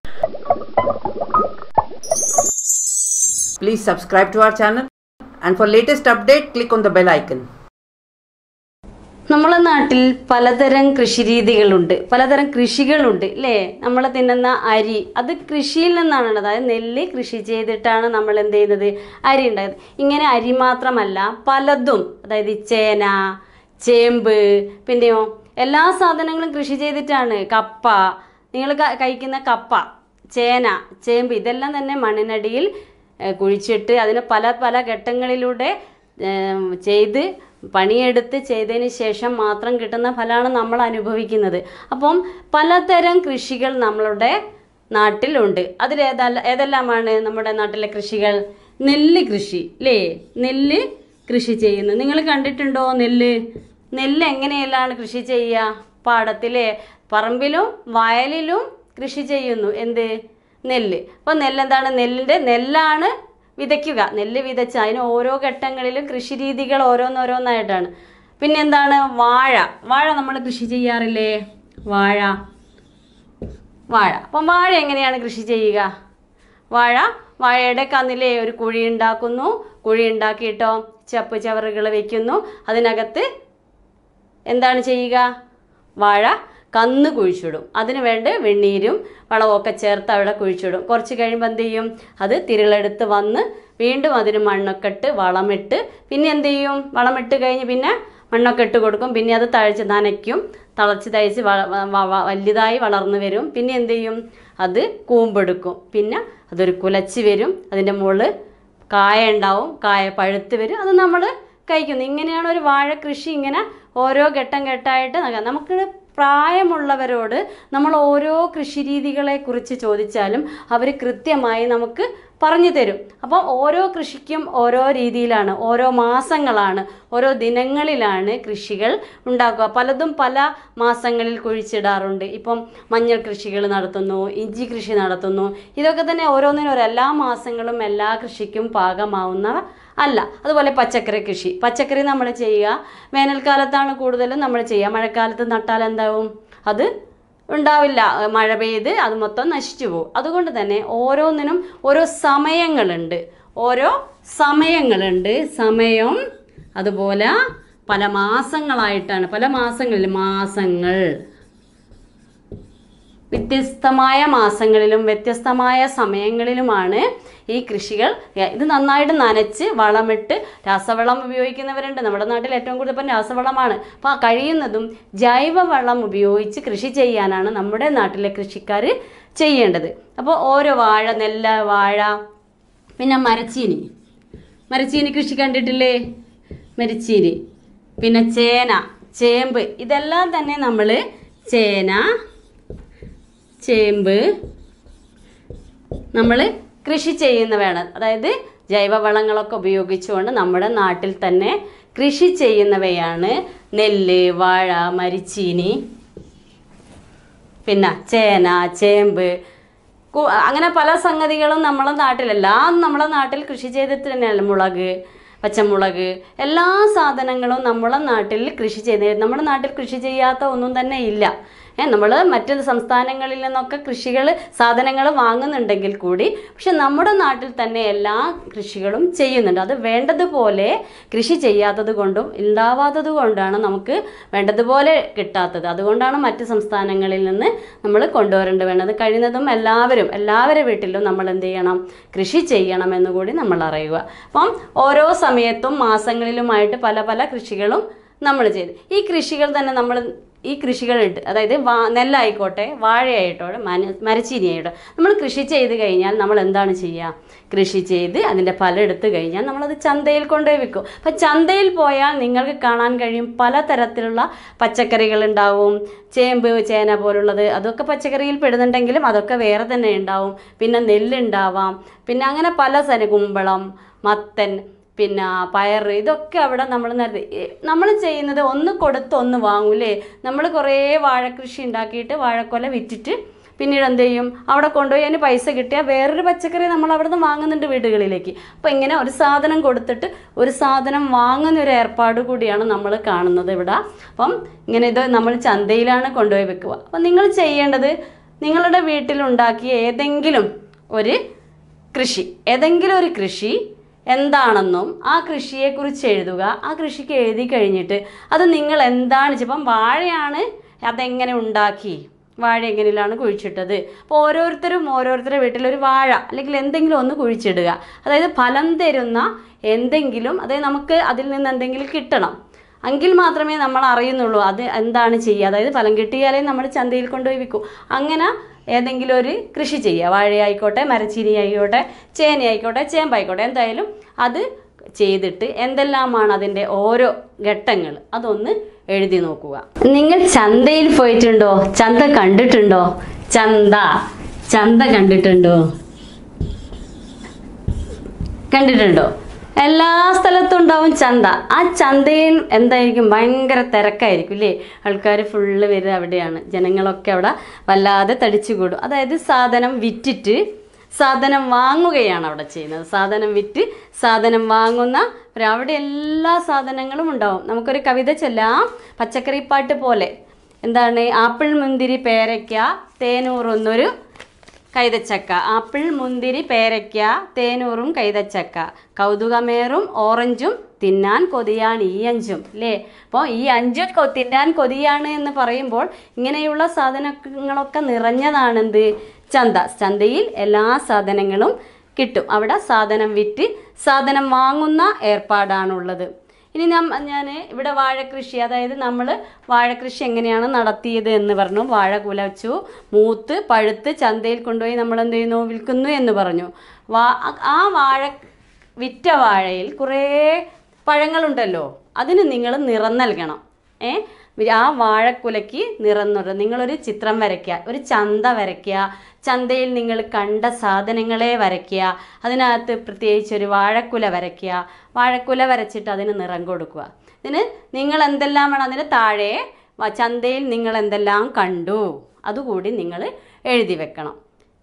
Please subscribe to our channel and for latest update click on the bell icon. നമ്മളെ നാട്ടിൽ പലതരം കൃഷിരീതികളുണ്ട് പലതരം കൃഷികളുണ്ട് അല്ലേ നമ്മൾ തിന്നുന്ന അരി അത് കൃഷിയിൽ നിന്നാണ് അതായത് നെല്ല് കൃഷി ചെയ്തിട്ടാണ് നമ്മൾ എന്ത് ചെയ്യുന്നത് അരി ഉണ്ടായത് ഇങ്ങനെ അരി മാത്രമല്ല പലതും അതായത് ഈ ചേന ചേമ്പ് പിന്നെയോ എല്ലാ സാധനങ്ങളും കൃഷി ചെയ്തിട്ടാണ് കപ്പ നിങ്ങൾ കഴിക്കുന്ന കപ്പ ചേന ചേമ്പ് ഇതെല്ലാം തന്നെ മണ്ണിനടിയിൽ ഏഹ്, കുഴിച്ചിട്ട് അതിന് പല പല ഘട്ടങ്ങളിലൂടെ ഏം, ചെയ്ത് പണിയെടുത്ത് ചെയ്തതിന് ശേഷം മാത്രം കിട്ടുന്ന ഫലമാണ് നമ്മൾ അനുഭവിക്കുന്നത് അപ്പം പലതരം കൃഷികൾ നമ്മളുടെ നാട്ടിലുണ്ട് അതിൽ ഏതല്ല ഏതെല്ലാമാണ് നമ്മുടെ നാട്ടിലെ കൃഷികൾ നെല്ല് കൃഷി അല്ലേ നെല്ല് കൃഷി ചെയ്യുന്നു നിങ്ങൾ കണ്ടിട്ടുണ്ടോ നെല്ല് നെല്ല് എങ്ങനെയെല്ലാം കൃഷി ചെയ്യുക പാടത്തിലെ പറമ്പിലും വയലിലും കൃഷി ചെയ്യുന്നു എന്ത് നെല്ല് അപ്പോൾ നെല്ലെന്താണ് നെല്ലിൻ്റെ നെല്ലാണ് വിതയ്ക്കുക നെല്ല് വിതച്ച് അതിന് ഓരോ ഘട്ടങ്ങളിലും കൃഷി രീതികൾ ഓരോന്നോരോന്നായിട്ടാണ് പിന്നെ എന്താണ് വാഴ വാഴ നമ്മൾ കൃഷി ചെയ്യാറില്ലേ വാഴ വാഴ അപ്പം വാഴ എങ്ങനെയാണ് കൃഷി ചെയ്യുക വാഴ വാഴയുടെ കന്നിലെ ഒരു കുഴി ഉണ്ടാക്കുന്നു കുഴി ഉണ്ടാക്കിയിട്ടോ ചപ്പ് ചവറുകൾ വെക്കുന്നു അതിനകത്ത് എന്താണ് ചെയ്യുക വാഴ കന്ന് കുഴിച്ചിടും അതിന് വേണ്ട വെണ്ണീരും വളമൊക്കെ ചേർത്ത് അവിടെ കുഴിച്ചിടും കുറച്ച് കഴിയുമ്പോൾ എന്ത് ചെയ്യും അത് തിരളെടുത്ത് വന്ന് വീണ്ടും അതിന് മണ്ണൊക്കെ ഇട്ട് വളമിട്ട് പിന്നെ എന്ത് ചെയ്യും വളമിട്ട് കഴിഞ്ഞ് പിന്നെ മണ്ണൊക്കെ ഇട്ട് കൊടുക്കും പിന്നെ അത് തഴച്ച് നനയ്ക്കും തളച്ച് തയ്ച്ച് വ- വ- വ- വലുതായി വളർന്നു വരും പിന്നെ എന്ത് ചെയ്യും അത് കൂമ്പെടുക്കും പിന്നെ അതൊരു കുലച്ച് വരും അതിൻ്റെ മുകളിൽ കായ ഉണ്ടാവും കായ പഴുത്ത് വരും അത് നമ്മൾ കഴിക്കുന്നു ഇങ്ങനെയാണ് ഒരു വാഴ കൃഷി ഇങ്ങനെ ഓരോ ഘട്ടം ഘട്ടമായിട്ട് നക- നമുക്ക് പ്രായമുള്ളവരോട് നമ്മൾ ഓരോ കൃഷി രീതികളെ കുറിച്ച് ചോദിച്ചാലും അവർ കൃത്യമായി നമുക്ക് പറഞ്ഞു തരും അപ്പം ഓരോ കൃഷിക്കും ഓരോ രീതിയിലാണ് ഓരോ മാസങ്ങളാണ് ഓരോ ദിനങ്ങളിലാണ് കൃഷികൾ ഉണ്ടാക്കുക പലതും പല മാസങ്ങളിൽ കുഴിച്ചിടാറുണ്ട് ഇപ്പം മഞ്ഞൾ കൃഷികൾ നടത്തുന്നു ഇഞ്ചി കൃഷി നടത്തുന്നു ഇതൊക്കെ തന്നെ ഓരോന്നിനും ഓരോ എല്ലാ മാസങ്ങളും എല്ലാ കൃഷിക്കും പാകമാവുന്ന അല്ല അതുപോലെ പച്ചക്കറി കൃഷി പച്ചക്കറി നമ്മൾ ചെയ്യുക വേനൽക്കാലത്താണ് കൂടുതലും നമ്മൾ ചെയ്യുക മഴക്കാലത്ത് നട്ടാൽ എന്താവും അത് ഉണ്ടാവില്ല ഏഹ് മഴ പെയ്ത് അത് മൊത്തം നശിച്ചു പോകും അതുകൊണ്ട് തന്നെ ഓരോന്നിനും ഓരോ സമയങ്ങളുണ്ട് ഓരോ സമയങ്ങളുണ്ട് സമയം അതുപോലെ പല മാസങ്ങളായിട്ടാണ് പല മാസങ്ങളിൽ മാസങ്ങൾ വ്യത്യസ്തമായ മാസങ്ങളിലും വ്യത്യസ്തമായ സമയങ്ങളിലുമാണ് ഈ കൃഷികൾ ഇത് നന്നായിട്ട് നനച്ച് വളമിട്ട് രാസവളം ഉപയോഗിക്കുന്നവരുണ്ട് നമ്മുടെ നാട്ടിൽ ഏറ്റവും കൂടുതൽ ഇപ്പം രാസവളമാണ് അപ്പോൾ ആ കഴിയുന്നതും ജൈവവളം ഉപയോഗിച്ച് കൃഷി ചെയ്യാനാണ് നമ്മുടെ നാട്ടിലെ കൃഷിക്കാർ ചെയ്യേണ്ടത് അപ്പോൾ ഓരോ വാഴ നെല്ല് വാഴ പിന്നെ മരച്ചീനി മരച്ചീനി കൃഷി കണ്ടിട്ടില്ലേ മരച്ചീനി പിന്നെ ചേന ചേമ്പ് ഇതെല്ലാം തന്നെ നമ്മൾ ചേന ചേമ്പ് നമ്മൾ കൃഷി ചെയ്യുന്നവയാണ് അതായത് ജൈവവളങ്ങളൊക്കെ ഉപയോഗിച്ചുകൊണ്ട് നമ്മുടെ നാട്ടിൽ തന്നെ കൃഷി ചെയ്യുന്നവയാണ് നെല്ല് വാഴ മരിച്ചീനി പിന്നെ ചേന ചേമ്പ് കു- അങ്ങനെ പല സംഗതികളും നമ്മളെ നാട്ടിലെല്ലാം നമ്മളെ നാട്ടിൽ കൃഷി ചെയ്തിട്ട് തന്നെയല്ല മുളക് പച്ചമുളക് എല്ലാ സാധനങ്ങളും നമ്മളെ നാട്ടിൽ കൃഷി ചെയ്ത് നമ്മുടെ നാട്ടിൽ കൃഷി ചെയ്യാത്ത ഒന്നും തന്നെ ഇല്ല ഏ നമ്മൾ മറ്റു സംസ്ഥാനങ്ങളിൽ നിന്നൊക്കെ കൃഷികൾ സാധനങ്ങൾ വാങ്ങുന്നുണ്ടെങ്കിൽ കൂടി പക്ഷെ നമ്മുടെ നാട്ടിൽ തന്നെ എല്ലാ കൃഷികളും ചെയ്യുന്നുണ്ട് അത് വേണ്ടതുപോലെ കൃഷി ചെയ്യാത്തത് കൊണ്ടും ഉണ്ടാവാത്തത് കൊണ്ടാണ് നമുക്ക് വേണ്ടതുപോലെ കിട്ടാത്തത് അതുകൊണ്ടാണ് മറ്റ് സംസ്ഥാനങ്ങളിൽ നിന്ന് നമ്മൾ കൊണ്ടുവരേണ്ടി വേണ്ടത് കഴിയുന്നതും എല്ലാവരും എല്ലാവരുടെ വീട്ടിലും നമ്മൾ എന്ത് ചെയ്യണം കൃഷി ചെയ്യണമെന്ന് കൂടി നമ്മൾ അറിയുക അപ്പം ഓരോ സമയത്തും മാസങ്ങളിലുമായിട്ട് പല പല കൃഷികളും നമ്മൾ ചെയ്ത് ഈ കൃഷികൾ തന്നെ നമ്മൾ ഈ കൃഷികളുണ്ട് അതായത് വാ നെല്ലായിക്കോട്ടെ വാഴയായിട്ടോട്ടെ മന മരച്ചീനി ആയിക്കോട്ടെ നമ്മൾ കൃഷി ചെയ്ത് കഴിഞ്ഞാൽ നമ്മൾ എന്താണ് ചെയ്യുക കൃഷി ചെയ്ത് അതിൻ്റെ ഫലം എടുത്തു കഴിഞ്ഞാൽ നമ്മളത് ചന്തയിൽ കൊണ്ടുപോയി വിൽക്കും അപ്പം ചന്തയിൽ പോയാൽ നിങ്ങൾക്ക് കാണാൻ കഴിയും പലതരത്തിലുള്ള പച്ചക്കറികൾ ഉണ്ടാവും ചേമ്പ് ചേന പോലുള്ളത് അതൊക്കെ പച്ചക്കറിയിൽ പെടുന്നുണ്ടെങ്കിലും അതൊക്കെ വേറെ തന്നെ ഉണ്ടാവും പിന്നെ നെല്ലുണ്ടാവാം പിന്നെ അങ്ങനെ പല സ്ഥലം കുമ്പളം മത്തൻ പിന്നെ പയർ ഇതൊക്കെ അവിടെ നമ്മൾ നേരത്തെ നമ്മൾ ചെയ്യുന്നത് ഒന്ന് കൊടുത്ത് ഒന്ന് വാങ്ങൂലേ നമ്മൾ കുറേ വാഴക്കൃഷി ഉണ്ടാക്കിയിട്ട് വാഴക്കൊല വിറ്റിട്ട് പിന്നീട് എന്ത് ചെയ്യും അവിടെ കൊണ്ടുപോയി അതിന് പൈസ കിട്ടിയാൽ വേറൊരു പച്ചക്കറി നമ്മൾ അവിടെ നിന്ന് വാങ്ങുന്നുണ്ട് വീടുകളിലേക്ക് അപ്പോൾ ഇങ്ങനെ ഒരു സാധനം കൊടുത്തിട്ട് ഒരു സാധനം വാങ്ങുന്ന ഒരു ഏർപ്പാട് കൂടിയാണ് നമ്മൾ കാണുന്നത് ഇവിടെ അപ്പം ഇങ്ങനെ ഇത് നമ്മൾ ചന്തയിലാണ് കൊണ്ടുപോയി വെക്കുക അപ്പം നിങ്ങൾ ചെയ്യേണ്ടത് നിങ്ങളുടെ വീട്ടിലുണ്ടാക്കിയ ഏതെങ്കിലും ഒരു കൃഷി ഏതെങ്കിലും ഒരു കൃഷി എന്താണെന്നും ആ കൃഷിയെക്കുറിച്ച് എഴുതുക ആ കൃഷിക്ക് എഴുതി കഴിഞ്ഞിട്ട് അത് നിങ്ങൾ എന്താണ് ഇപ്പം വാഴയാണ് അതെങ്ങനെ ഉണ്ടാക്കി വാഴ എങ്ങനെയാണ് കുഴിച്ചിട്ടത് അപ്പോൾ ഓരോരുത്തരും ഓരോരുത്തരുടെ വീട്ടിലൊരു വാഴ അല്ലെങ്കിൽ എന്തെങ്കിലും ഒന്ന് കുഴിച്ചിടുക അതായത് ഫലം തരുന്ന എന്തെങ്കിലും അതായത് നമുക്ക് അതിൽ നിന്ന് എന്തെങ്കിലും കിട്ടണം എങ്കിൽ മാത്രമേ നമ്മൾ അറിയുന്നുള്ളൂ അത് എന്താണ് ചെയ്യുക അതായത് ഫലം കിട്ടിയാലേ നമ്മൾ ചന്തയിൽ കൊണ്ടുപോയി വിൽക്കൂ അങ്ങനെ ഏതെങ്കിലും ഒരു കൃഷി ചെയ്യുക വാഴയായിക്കോട്ടെ മരച്ചീനി ആയിക്കോട്ടെ ചേന ആയിക്കോട്ടെ ചേമ്പായിക്കോട്ടെ എന്തായാലും അത് ചെയ്തിട്ട് എന്തെല്ലാമാണ് അതിൻ്റെ ഓരോ ഘട്ടങ്ങൾ അതൊന്ന് എഴുതി നോക്കുക നിങ്ങൾ ചന്തയിൽ പോയിട്ടുണ്ടോ ചന്ത കണ്ടിട്ടുണ്ടോ ചന്ത ചന്ത കണ്ടിട്ടുണ്ടോ കണ്ടിട്ടുണ്ടോ എല്ലാ സ്ഥലത്തും ഉണ്ടാവും ചന്ത ആ ചന്തയിൽ എന്തായിരിക്കും ഭയങ്കര തിരക്കായിരിക്കും ഇല്ലേ ആൾക്കാർ ഫുള്ള് വരുക അവിടെയാണ് ജനങ്ങളൊക്കെ അവിടെ വല്ലാതെ തടിച്ചുകൂടും അതായത് സാധനം വിറ്റിട്ട് സാധനം വാങ്ങുകയാണ് അവിടെ ചെയ്യുന്നത് സാധനം വിറ്റ് സാധനം വാങ്ങുന്ന ഒരു അവിടെ എല്ലാ സാധനങ്ങളും ഉണ്ടാവും നമുക്കൊരു കവിത ചൊല്ലാം പച്ചക്കറിപ്പാട്ട് പോലെ എന്താണ് ആപ്പിൾ മുന്തിരി പേരയ്ക്ക തേനൂറുന്നൊരു കൈതച്ചക്ക ആപ്പിൾ മുന്തിരി പേരയ്ക്ക തേനൂറും കൈതച്ചക്ക കൗതുകമേറും ഓറഞ്ചും തിന്നാൻ കൊതിയാണ് ഈ അഞ്ചും അല്ലേ അപ്പോൾ ഈ അഞ്ചും കൊ- തിന്നാൻ കൊതിയാണ് എന്ന് പറയുമ്പോൾ ഇങ്ങനെയുള്ള സാധനങ്ങളൊക്കെ നിറഞ്ഞതാണെന്ത് ചന്ത ചന്തയിൽ എല്ലാ സാധനങ്ങളും കിട്ടും അവിടെ സാധനം വിറ്റ് സാധനം വാങ്ങുന്ന ഏർപ്പാടാണുള്ളത് ഇനി ഞാൻ ഞാൻ ഇവിടെ വാഴക്കൃഷി അതായത് നമ്മൾ വാഴക്കൃഷി എങ്ങനെയാണ് നടത്തിയത് എന്ന് പറഞ്ഞു വാഴ കുലച്ചു മൂത്ത് പഴുത്ത് ചന്തയിൽ കൊണ്ടുപോയി നമ്മൾ എന്ത് ചെയ്യുന്നു വിൽക്കുന്നു എന്ന് പറഞ്ഞു വാ ആ വാഴ വിറ്റ വാഴയിൽ കുറേ പഴങ്ങളുണ്ടല്ലോ അതിന് നിങ്ങൾ നിറം നൽകണം ഏ ആ വാഴക്കുലയ്ക്ക് നിറം നൽകുക നിങ്ങളൊരു ചിത്രം വരയ്ക്കുക ഒരു ചന്ത വരയ്ക്കുക ചന്തയിൽ നിങ്ങൾ കണ്ട സാധനങ്ങളെ വരയ്ക്കുക അതിനകത്ത് പ്രത്യേകിച്ച് ഒരു വാഴക്കുല വരയ്ക്കുക വാഴക്കുല വരച്ചിട്ട് അതിന് നിറം കൊടുക്കുക ഇതിന് നിങ്ങൾ എന്തെല്ലാമാണ് അതിന് താഴെ വ- ചന്തയിൽ നിങ്ങൾ എന്തെല്ലാം കണ്ടു അതുകൂടി നിങ്ങൾ എഴുതി വെക്കണം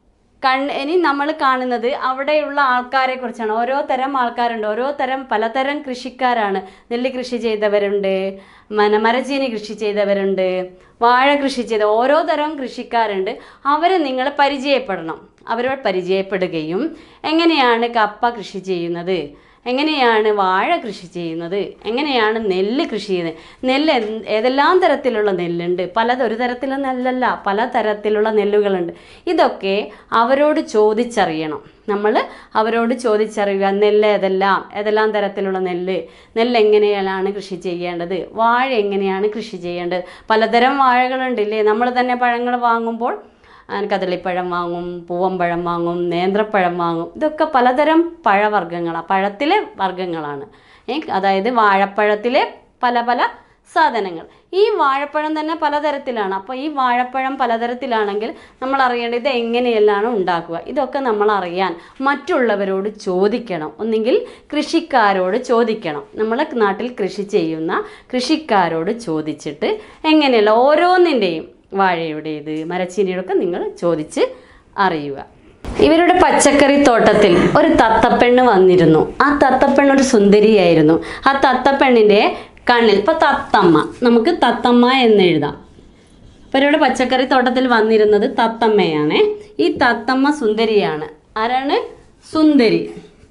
കൺ ഇനി നമ്മൾ കാണുന്നത് അവിടെയുള്ള ആൾക്കാരെ കുറിച്ചാണ് ഓരോ തരം ആൾക്കാരുണ്ട് ഓരോ തരം പലതരം കൃഷിക്കാരാണ് നെല്ല് കൃഷി ചെയ്തവരുണ്ട് മന മരച്ചീനി കൃഷി ചെയ്തവരുണ്ട് വാഴ കൃഷി ചെയ്ത ഓരോ തരം കൃഷിക്കാരുണ്ട് അവരെ നിങ്ങൾ പരിചയപ്പെടണം അവരോട് പരിചയപ്പെടുകയും എങ്ങനെയാണ് കപ്പ കൃഷി ചെയ്യുന്നത് എങ്ങനെയാണ് വാഴ കൃഷി ചെയ്യുന്നത് എങ്ങനെയാണ് നെല്ല് കൃഷി ചെയ്യുന്നത് നെല്ല് എന്ത്- ഏതെല്ലാം തരത്തിലുള്ള നെല്ലുണ്ട് പല ഒരു തരത്തിലുള്ള നെല്ലല്ല പല തരത്തിലുള്ള നെല്ലുകളുണ്ട് ഇതൊക്കെ അവരോട് ചോദിച്ചറിയണം നമ്മൾ അവരോട് ചോദിച്ചറിയുക നെല്ല് ഏതെല്ലാം ഏതെല്ലാം തരത്തിലുള്ള നെല്ല് നെല്ല് എങ്ങനെയാണ് കൃഷി ചെയ്യേണ്ടത് വാഴ എങ്ങനെയാണ് കൃഷി ചെയ്യേണ്ടത് പലതരം വാഴകളുണ്ട് ഇല്ലേ നമ്മൾ തന്നെ പഴങ്ങൾ വാങ്ങുമ്പോൾ ആ, കദളിപ്പഴം വാങ്ങും പൂവമ്പഴം വാങ്ങും നേന്ത്രപ്പഴം വാങ്ങും ഇതൊക്കെ പലതരം പഴവർഗ്ഗങ്ങളാണ് പഴത്തിലെ വർഗ്ഗങ്ങളാണ് ഏ, അതായത് വാഴപ്പഴത്തിലെ പല പല സാധനങ്ങൾ ഈ വാഴപ്പഴം തന്നെ പലതരത്തിലാണ് അപ്പോൾ ഈ വാഴപ്പഴം പലതരത്തിലാണെങ്കിൽ നമ്മൾ അറിയേണ്ടത് ഇത് എങ്ങനെയെല്ലാം ഉണ്ടാക്കുക ഇതൊക്കെ നമ്മൾ അറിയാൻ മറ്റുള്ളവരോട് ചോദിക്കണം ഒന്നെങ്കിൽ കൃഷിക്കാരോട് ചോദിക്കണം നമ്മളെ നാട്ടിൽ കൃഷി ചെയ്യുന്ന കൃഷിക്കാരോട് ചോദിച്ചിട്ട് എങ്ങനെയല്ല ഓരോന്നിൻ്റെയും വാഴയുടേത് മരച്ചീനിയുടെ ഒക്കെ നിങ്ങൾ ചോദിച്ച് അറിയുക ഇവരുടെ പച്ചക്കറി തോട്ടത്തിൽ ഒരു തത്തപ്പെണ്ണ് വന്നിരുന്നു ആ തത്തപ്പെണ്ണ് ഒരു സുന്ദരിയായിരുന്നു ആ തത്തപ്പെണ്ണിൻ്റെ കണ്ണിൽ ഇപ്പൊ തത്തമ്മ നമുക്ക് തത്തമ്മ എന്ന് എഴുതാം അപ്പൊ ഇവരുടെ പച്ചക്കറി തോട്ടത്തിൽ വന്നിരുന്നത് തത്തമ്മയാണ് ഈ തത്തമ്മ സുന്ദരിയാണ് ആരാണ് സുന്ദരി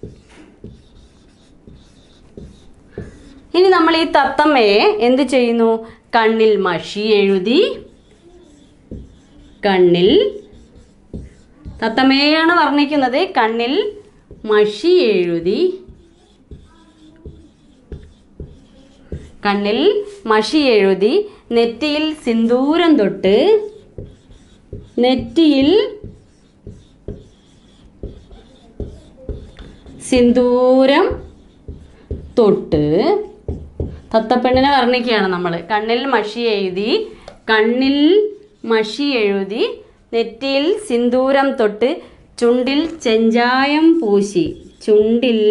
ഇനി നമ്മൾ ഈ തത്തമ്മയെ എന്ത് ചെയ്യുന്നു കണ്ണിൽ മഷി എഴുതി കണ്ണിൽ തത്തമ്മയെയാണ് വർണ്ണിക്കുന്നത് കണ്ണിൽ മഷി എഴുതി കണ്ണിൽ മഷി എഴുതി നെറ്റിയിൽ സിന്ദൂരം തൊട്ട് നെറ്റിയിൽ സിന്ദൂരം തൊട്ട് തത്തപ്പെണ്ണിനെ വർണ്ണിക്കുകയാണ് നമ്മൾ കണ്ണിൽ മഷി എഴുതി കണ്ണിൽ മഷി എഴുതി നെറ്റിയിൽ സിന്ദൂരം തൊട്ട് ചുണ്ടിൽ ചെഞ്ചായം പൂശി ചുണ്ടിൽ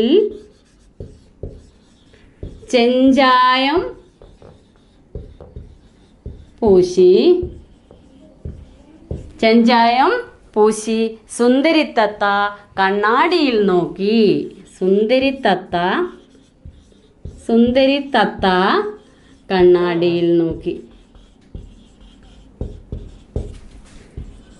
ചെഞ്ചായം പൂശി ചെഞ്ചായം പൂശി സുന്ദരിത്തത്ത കണ്ണാടിയിൽ നോക്കി സുന്ദരിത്തത്ത സുന്ദരിത്തത്ത കണ്ണാടിയിൽ നോക്കി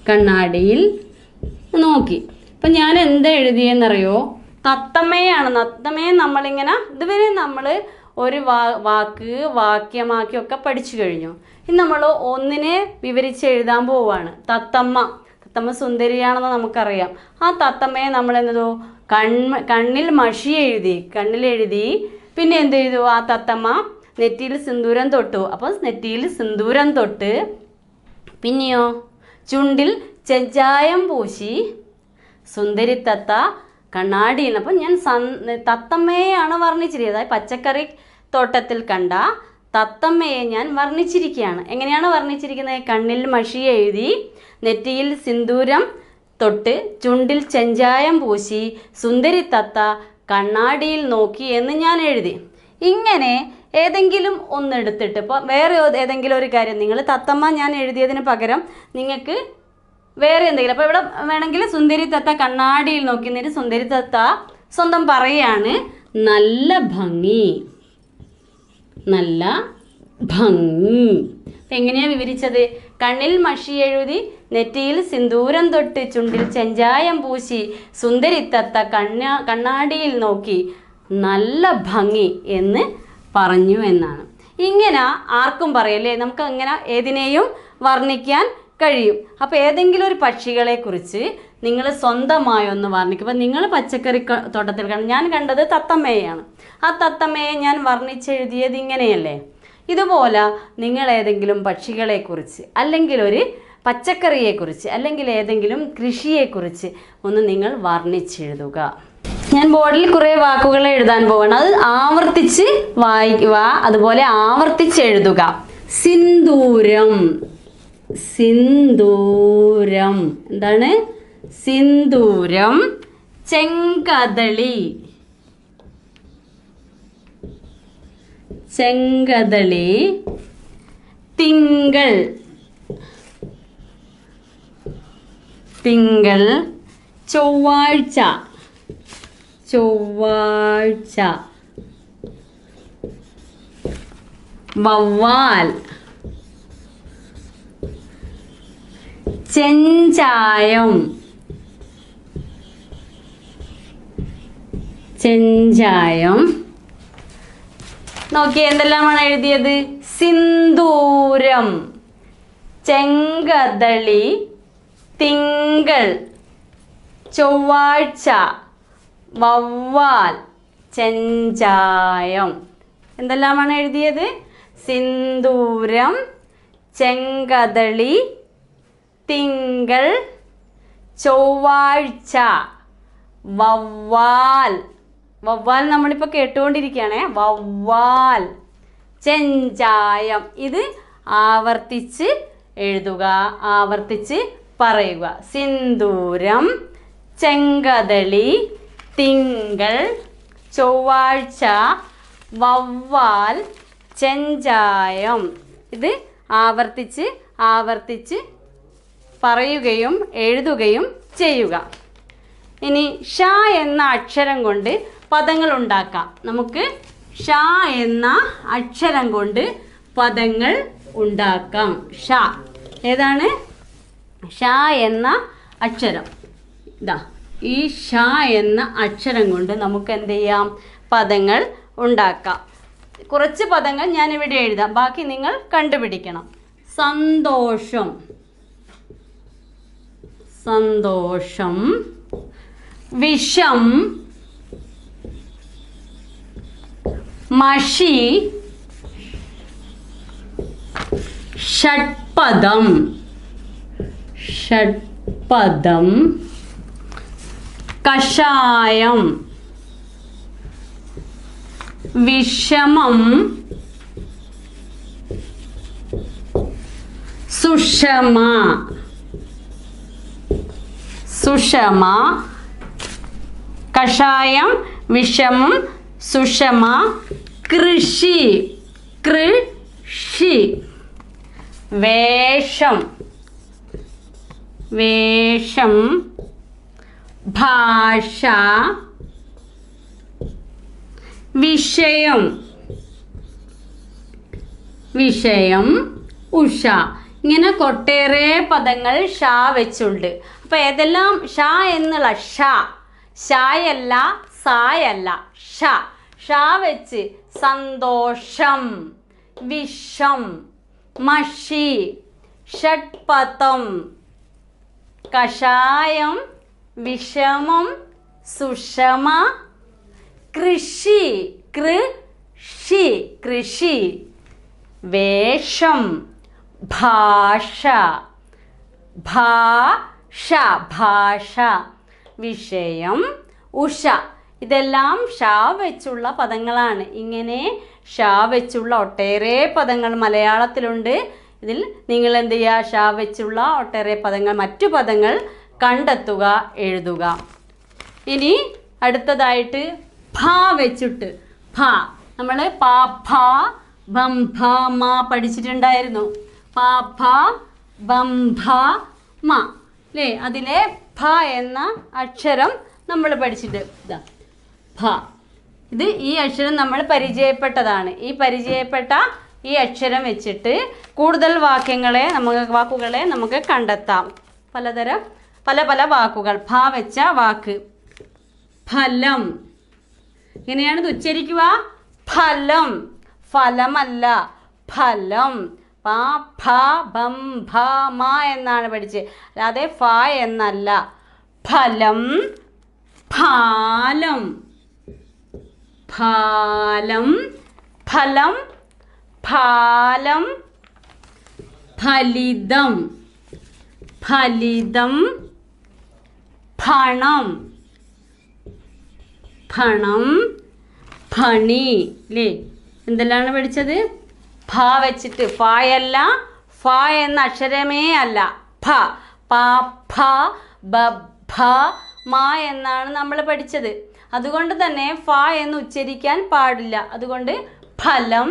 കണ്ണാടിയിൽ നോക്കി അപ്പം ഞാൻ എന്താ എഴുതിയെന്നറിയോ തത്തമ്മയാണ് തത്തമ്മയെ നമ്മളിങ്ങനെ ഇതുവരെ നമ്മൾ ഒരു വാ വാക്ക് വാക്യമാക്കി ഒക്കെ പഠിച്ചു കഴിഞ്ഞു ഇനി നമ്മൾ ഒന്നിനെ വിവരിച്ച് എഴുതാൻ പോവാണ് തത്തമ്മ തത്തമ്മ സുന്ദരിയാണെന്ന് നമുക്കറിയാം ആ തത്തമ്മയെ നമ്മൾ എന്തോ കണ്ണ് കണ്ണിൽ മഷി എഴുതി കണ്ണിൽ എഴുതി പിന്നെ എന്ത് ചെയ്തു ആ തത്തമ്മ നെറ്റിയിൽ സിന്ദൂരം തൊട്ടു അപ്പോൾ നെറ്റിയിൽ സിന്ദൂരം തൊട്ട് പിന്നെയോ ചുണ്ടിൽ ചെഞ്ചായം പൂശി സുന്ദരി തത്ത കണ്ണാടിയിൽ അപ്പം ഞാൻ സൻ തത്തമ്മയെയാണ് വർണ്ണിച്ചിരിക്കുന്നത് അതായത് പച്ചക്കറി തോട്ടത്തിൽ കണ്ട തത്തമ്മയെ ഞാൻ വർണ്ണിച്ചിരിക്കുകയാണ് എങ്ങനെയാണ് വർണ്ണിച്ചിരിക്കുന്നത് കണ്ണിൽ മഷി എഴുതി നെറ്റിയിൽ സിന്ദൂരം തൊട്ട് ചുണ്ടിൽ ചെഞ്ചായം പൂശി സുന്ദരി തത്ത കണ്ണാടിയിൽ നോക്കി എന്ന് ഞാൻ എഴുതി ഇങ്ങനെ ഏതെങ്കിലും ഒന്നെടുത്തിട്ട് ഇപ്പോൾ വേറെ ഏതെങ്കിലും ഒരു കാര്യം നിങ്ങൾ തത്തമ്മ ഞാൻ എഴുതിയതിന് പകരം നിങ്ങൾക്ക് വേറെ എന്തെങ്കിലും അപ്പോൾ ഇവിടെ വേണമെങ്കിൽ സുന്ദരി തത്ത കണ്ണാടിയിൽ നോക്കി നിന്നിട്ട് സുന്ദരി തത്ത സ്വന്തം പറയാണ് നല്ല ഭംഗി നല്ല ഭംഗി അപ്പം എങ്ങനെയാണ് വിവരിച്ചത് കണ്ണിൽ മഷി എഴുതി നെറ്റിയിൽ സിന്ദൂരം തൊട്ട് ചുണ്ടിൽ ചെഞ്ചായം പൂശി സുന്ദരിത്തത്ത കണ്ണ കണ്ണാടിയിൽ നോക്കി നല്ല ഭംഗി എന്ന് പറഞ്ഞു എന്നാണ് ഇങ്ങനെ ആർക്കും പറയല്ലേ നമുക്ക് അങ്ങനെ ഏതിനെയും വർണ്ണിക്കാൻ കഴിയും അപ്പോൾ ഏതെങ്കിലും ഒരു പക്ഷികളെ കുറിച്ച് നിങ്ങൾ സ്വന്തമായി ഒന്ന് വർണ്ണിക്കും അപ്പോൾ നിങ്ങൾ പച്ചക്കറി ക- തോട്ടത്തിൽ കണ്ട ഞാൻ കണ്ടത് തത്തമ്മയെയാണ് ആ തത്തമ്മയെ ഞാൻ വർണ്ണിച്ചെഴുതിയത് ഇങ്ങനെയല്ലേ ഇതുപോലെ നിങ്ങൾ ഏതെങ്കിലും പക്ഷികളെക്കുറിച്ച് അല്ലെങ്കിൽ ഒരു പച്ചക്കറിയെക്കുറിച്ച് അല്ലെങ്കിൽ ഏതെങ്കിലും കൃഷിയെക്കുറിച്ച് ഒന്ന് നിങ്ങൾ വർണ്ണിച്ചെഴുതുക ഞാൻ ബോർഡിൽ കുറേ വാക്കുകൾ എഴുതാൻ പോവാണ് അത് ആവർത്തിച്ച് വായിക്കുക അതുപോലെ ആവർത്തിച്ച് എഴുതുക സിന്ദൂരം സിന്ദൂരം എന്താണ് സിന്ദൂരം ചെങ്കദളി ചെങ്കദളി തിങ്കൾ തിങ്കൾ ചൊവ്വാഴ്ച ചൊവ്വാഴ്ച വവ്വാൽ ചെഞ്ചായം ചെഞ്ചായം നോക്കി എന്തെല്ലാമാണ് എഴുതിയത് സിന്ദൂരം ചെങ്കദളി തിങ്കൾ ചൊവ്വാഴ്ച വവ്വാൽ ചെഞ്ചായം എന്തെല്ലാമാണ് എഴുതിയത് സിന്ദൂരം ചെങ്കദളി തിങ്കൾ ചൊവ്വാഴ്ച വവ്വാൽ വവ്വാൽ നമ്മളിപ്പോൾ കേട്ടുകൊണ്ടിരിക്കുകയാണേ വവ്വാൽ ചെഞ്ചായം ഇത് ആവർത്തിച്ച് എഴുതുക ആവർത്തിച്ച് പറയുക സിന്ദൂരം ചെങ്കദളി തിങ്കൾ ചൊവ്വാഴ്ച വവ്വാൽ ചെഞ്ചായം ഇത് ആവർത്തിച്ച് ആവർത്തിച്ച് പറയുകയും എഴുതുകയും ചെയ്യുക ഇനി ഷ എന്ന അക്ഷരം കൊണ്ട് പദങ്ങൾ ഉണ്ടാക്കാം നമുക്ക് ഷ എന്ന അക്ഷരം കൊണ്ട് പദങ്ങൾ ഉണ്ടാക്കാം ഷ ഏതാണ് ഷ എന്ന അക്ഷരം ഇതാ ഈ ഷ എന്ന അക്ഷരം കൊണ്ട് നമുക്ക് എന്ത് ചെയ്യാം പദങ്ങൾ ഉണ്ടാക്കാം കുറച്ച് പദങ്ങൾ ഞാൻ ഇവിടെ എഴുതാം ബാക്കി നിങ്ങൾ കണ്ടുപിടിക്കണം സന്തോഷം സന്തോഷം വിഷം മഷി ഷഡ്പദം ഷഡ്പദം കഷായം വിഷമം സുഷമ സുഷമ കഷായം വിഷമം സുഷമ കൃഷി കൃഷി വേഷം വേഷം ഭാഷ വിഷയം വിഷയം ഉഷ ഇങ്ങനെ കൊട്ടേറെ പദങ്ങൾ ഷാ വെച്ചുണ്ട് അപ്പൊ ഏതെല്ലാം ഷാ എന്നുള്ള ഷ ഷായല്ല സായല്ല ഷ ഷാ വെച്ച് സന്തോഷം വിഷം മഷി ഷഡ്പഥം കഷായം വിഷമം സുഷമ കൃഷി കൃഷി കൃഷി വേഷം ഭാഷ ഭാഷ ഭാഷ വിഷയം ഉഷ ഇതെല്ലാം ഷാ വെച്ചുള്ള പദങ്ങളാണ് ഇങ്ങനെ ഷാ വെച്ചുള്ള ഒട്ടേറെ പദങ്ങൾ മലയാളത്തിലുണ്ട് ഇതിൽ നിങ്ങൾ എന്ത് ചെയ്യുക ഷാ വെച്ചുള്ള ഒട്ടേറെ പദങ്ങൾ മറ്റു പദങ്ങൾ കണ്ടെത്തുക എഴുതുക ഇനി അടുത്തതായിട്ട് ഭ വെച്ചിട്ട് ഭ നമ്മൾ പാ ഭ ബം ഭ മ പഠിച്ചിട്ടുണ്ടായിരുന്നു പാ ഭ ബം ഭ മ അല്ലേ അതിലെ ഭ എന്ന അക്ഷരം നമ്മൾ പഠിച്ചിട്ട് ഇതാ ഭ ഇത് ഈ അക്ഷരം നമ്മൾ പരിചയപ്പെട്ടതാണ് ഈ പരിചയപ്പെട്ട ഈ അക്ഷരം വെച്ചിട്ട് കൂടുതൽ വാക്യങ്ങളെ നമുക്ക് വാക്കുകളെ നമുക്ക് കണ്ടെത്താം പലതരം പല പല വാക്കുകൾ ഭ വെച്ച വാക്ക് ഫലം എങ്ങനെയാണ് ഇത് ഉച്ചരിക്കുക ഫലം ഫലമല്ല ഫലം പ ഫ ബം ഭ മ എന്നാണ് പഠിച്ചത് അല്ലാതെ ഫ എന്നല്ല ഫലം ഫാലം ഫാലം ഫലം ഫാലം ഫലിതം ഫലിതം ഫണം ഫണം ഫണി അല്ലേ എന്തെല്ലാണ് പഠിച്ചത് ഫ വെച്ചിട്ട് ഫയല്ല ഫ എന്ന അക്ഷരമേ അല്ല ഫ പ ഫ ബ ഭ മ എന്നാണ് നമ്മൾ പഠിച്ചത് അതുകൊണ്ട് തന്നെ ഫ എന്ന് ഉച്ചരിക്കാൻ പാടില്ല അതുകൊണ്ട് ഫലം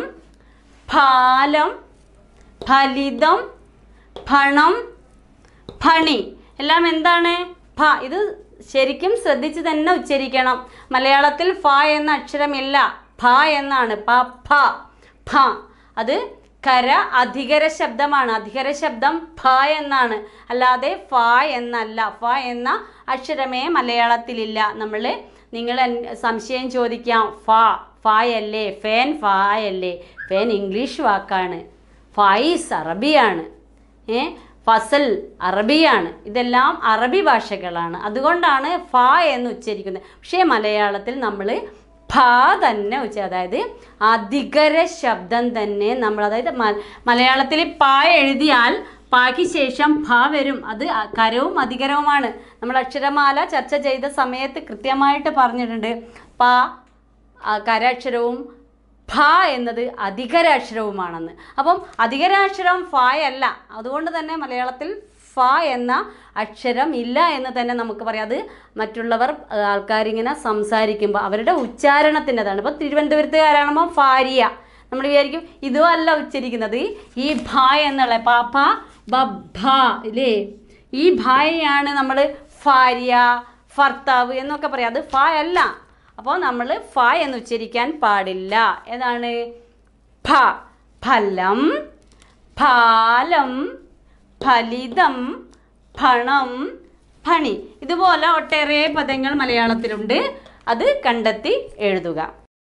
ഫാലം ഫലിതം ഫണം ഫണി എല്ലാം എന്താണ് ഫ ഇത് ശരിക്കും ശ്രദ്ധിച്ച് തന്നെ ഉച്ചരിക്കണം മലയാളത്തിൽ ഫ എന്ന അക്ഷരമില്ല ഫ എന്നാണ് പ ഫ ഫ അത് കര അധികര ശബ്ദമാണ് അധികര ശബ്ദം ഫ എന്നാണ് അല്ലാതെ ഫ എന്നല്ല ഫ എന്ന അക്ഷരമേ മലയാളത്തിലില്ല നമ്മൾ നിങ്ങൾ എൻ- സംശയം ചോദിക്കാം ഫ ഫായല്ലേ ഫേൻ ഫായല്ലേ ഫേൻ ഇംഗ്ലീഷ് വാക്കാണ് ഫായിസ് അറബിയാണ് ഏ ഫസൽ അറബിയാണ് ഇതെല്ലാം അറബി ഭാഷകളാണ് അതുകൊണ്ടാണ് ഫ എന്ന് ഉച്ചരിക്കുന്നത് പക്ഷേ മലയാളത്തിൽ നമ്മൾ ഫ തന്നെ ഉച്ച അതായത് അധികര ശബ്ദം തന്നെ നമ്മൾ അതായത് മ- മലയാളത്തിൽ പ എഴുതിയാൽ പാക്ക് ശേഷം ഭ വരും അത് അ- കരവും അധികരവുമാണ് നമ്മൾ അക്ഷരമാല ചർച്ച ചെയ്ത സമയത്ത് കൃത്യമായിട്ട് പറഞ്ഞിട്ടുണ്ട് പ ആ കരാക്ഷരവും ഫ എന്നത് അധികരാക്ഷരവുമാണെന്ന് അപ്പം അധികരാക്ഷരം ഫ അല്ല അതുകൊണ്ട് തന്നെ മലയാളത്തിൽ ഫ എന്ന അക്ഷരം ഇല്ല എന്ന് തന്നെ നമുക്ക് പറയാം അത് മറ്റുള്ളവർ ആ, ആൾക്കാരിങ്ങനെ സംസാരിക്കുമ്പോൾ അവരുടെ ഉച്ചാരണത്തിൻ്റെതാണ് ഇപ്പോൾ തിരുവനന്തപുരത്തുകാരാകുമ്പോൾ ഫാരിയ നമ്മൾ വിചാരിക്കും ഇതും അല്ല ഉച്ചരിക്കുന്നത് ഈ ഭ എന്നുള്ള പാപ്പ ബഭ ഇല്ലേ ഈ ഭായയാണ് നമ്മൾ ഭാര്യ ഭർത്താവ് എന്നൊക്കെ പറയാം അത് ഫ അല്ല അപ്പോൾ നമ്മൾ ഫ എന്ന് ഉച്ചരിക്കാൻ പാടില്ല ഏതാണ് ഫ ഫലം ഫാലം ഫലിതം ഫണം ഫണി ഇതുപോലെ ഒട്ടേറെ പദങ്ങൾ മലയാളത്തിലുണ്ട് അത് കണ്ടെത്തി എഴുതുക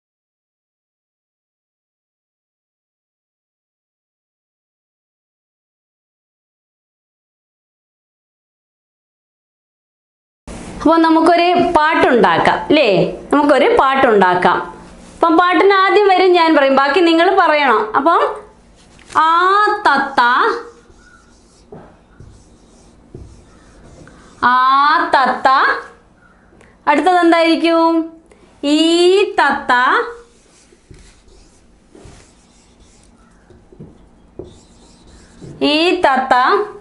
അപ്പോൾ നമുക്കൊരു പാട്ടുണ്ടാക്കാം അല്ലേ നമുക്കൊരു പാട്ടുണ്ടാക്കാം അപ്പം പാട്ടിന് ആദ്യം വരും ഞാൻ പറയും ബാക്കി നിങ്ങൾ പറയണം അപ്പം ആ തത്ത ആ തത്ത അടുത്തത് എന്തായിരിക്കും ഈ തത്ത ഈ തത്ത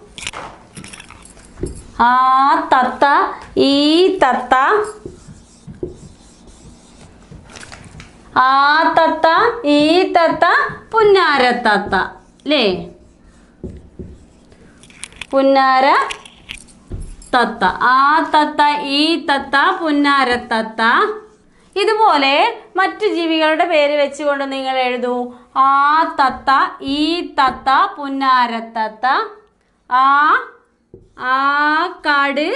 ആ തത്ത ഈ തത്ത ആ തത്ത ഈ തത്ത പുന്നാരത്തത്ത അല്ലേ പുന്നാര തത്ത ആ തത്ത ഈ തത്ത പുന്നാരത്തത്ത ഇതുപോലെ മറ്റു ജീവികളുടെ പേര് വെച്ചുകൊണ്ട് നിങ്ങൾ എഴുതൂ ആ തത്ത ഈ തത്ത പുന്നാരത്തത്ത ആ ആ കാട്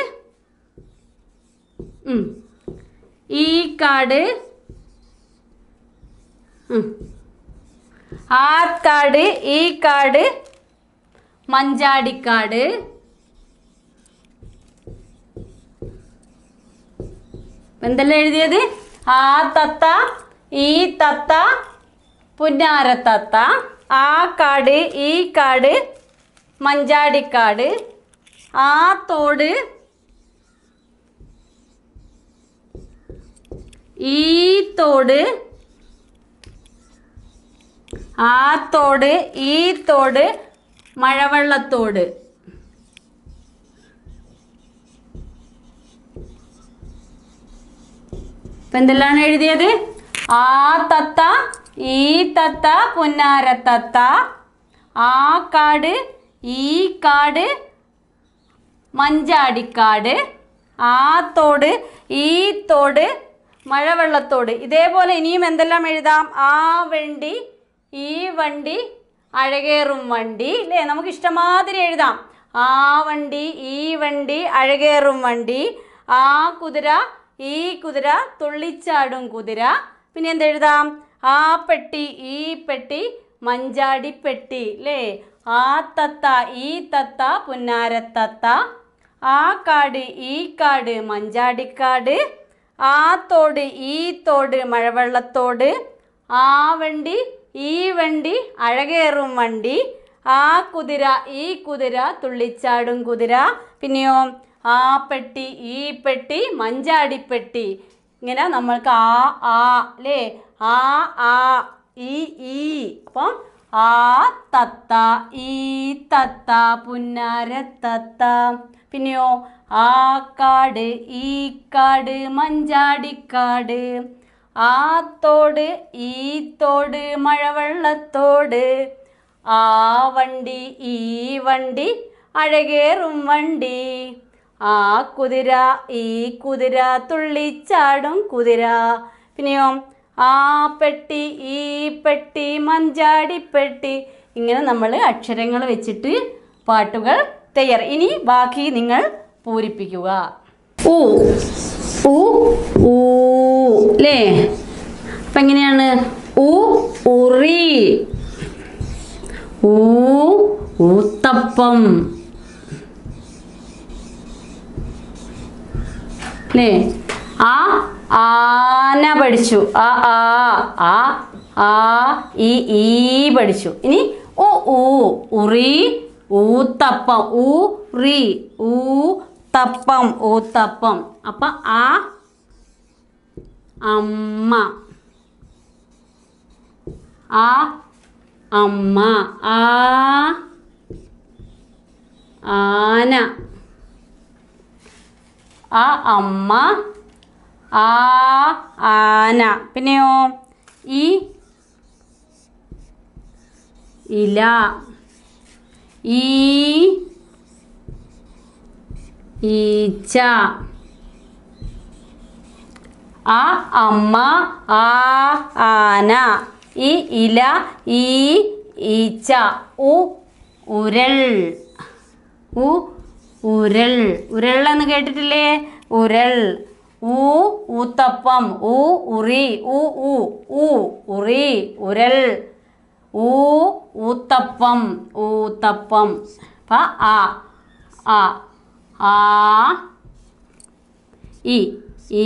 ഉം. ഈ കാട് ഉം. ആ കാട് ഈ കാട് മഞ്ചാടിക്കാട് എന്തെല്ലാം എഴുതിയത് ആ തത്ത ഈ തത്ത പുന്നാരത്തത്ത ആ കാട് ഈ കാട് മഞ്ചാടിക്കാട് ആ തോട് ഈ തോട് ആ തോട് ഈ തോട് മഴവെള്ളത്തോട് ഇപ്പൊ എന്തെല്ലാം എഴുതിയത് ആ തത്ത ഈ തത്ത പുന്നാരത്തത്ത ആ കാട് ഈ കാട് മഞ്ചാടിക്കാട് ആ തോട് ഈ തോട് മഴവെള്ളത്തോട് ഇതേപോലെ ഇനിയും എന്തെല്ലാം എഴുതാം ആ വണ്ടി ഈ വണ്ടി അഴകേറും വണ്ടി അല്ലേ നമുക്ക് ഇഷ്ടമാതിരി എഴുതാം ആ വണ്ടി ഈ വണ്ടി അഴകേറും വണ്ടി ആ കുതിര ഈ കുതിര തുള്ളിച്ചാടും കുതിര പിന്നെ എന്തെഴുതാം ആ പെട്ടി ഈ പെട്ടി മഞ്ചാടി പെട്ടി അല്ലേ ആ തത്ത ഈ തത്ത പുന്നാരത്തത്ത ആ കാട് ഈ കാട് മഞ്ചാടിക്കാട് ആ തോട് ഈ തോട് മഴവെള്ളത്തോട് ആ വണ്ടി ഈ വണ്ടി അഴകേറും വണ്ടി ആ കുതിര ഈ കുതിര തുള്ളിച്ചാടും കുതിര പിന്നെയോ ആ പെട്ടി ഈ പെട്ടി മഞ്ചാടിപ്പെട്ടി ഇങ്ങനെ നമ്മൾക്ക് ആ ആ അല്ലേ ആ ആ ഈ ഈ അപ്പം ആ തത്ത ഈ തത്ത പുന്നാരത്തത്ത പിന്നെയോ ആ കാട് ഈ കാട് മഞ്ചാടിക്കാട് ആ തോട് ഈ തോട് മഴവെള്ളത്തോട് ആ വണ്ടി ഈ വണ്ടി അഴകേറും വണ്ടി ആ കുതിര ഈ കുതിര തുള്ളിച്ചാടും കുതിര പിന്നെയോ ആ പെട്ടി ഈ പെട്ടി മഞ്ചാടിപ്പെട്ടി ഇങ്ങനെ നമ്മൾ അക്ഷരങ്ങൾ വെച്ചിട്ട് പാട്ടുകൾ തയ്യാർ ഇനി ബാക്കി നിങ്ങൾ പൂരിപ്പിക്കുക ഊ ഊ ഊ അല്ലേ അപ്പം എങ്ങനെയാണ് ഊ ഉറി ഊ ഊത്തപ്പം അല്ലേ ആ ആന പഠിച്ചു ആ ആ ആ ആ ഈ ഈ പഠിച്ചു ഇനി ഓ ഊ ഉറി ഊത്തപ്പം ഊ റി ഊ തപ്പം ഊത്തപ്പം അപ്പൊ ആ അമ്മ ആ അമ്മ ആ ആന ആ അമ്മ ആ ആന പിന്നെയോ ഈ ഇല ഈ ഈച്ച ആ അമ്മ ആ ആന ഈ ഇല ഈ ഈച്ച ഉ ഉരൽ ഉ ഉരൽ ഉരൾ എന്ന് കേട്ടിട്ടില്ലേ ഉരൽ ഊ ഊത്തപ്പം ഊ ഉറി ഊ ഊ ഊ ഉറി ഉരൽ ഊ ഊത്തപ്പം ഊത്തപ്പം പ ആ ആ ആ ഇ ഈ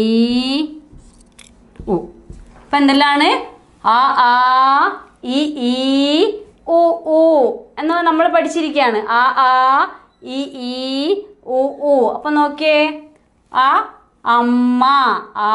ഉ അപ്പം എന്തെല്ലാണ് ആ ആ ഇ ഈ ഉ ഉ എന്ന് നമ്മൾ പഠിച്ചിരിക്കുകയാണ് ആ ആ ഇ ഈ ഉ ഉ അപ്പം നോക്കിയേ ആ അമ്മ ആ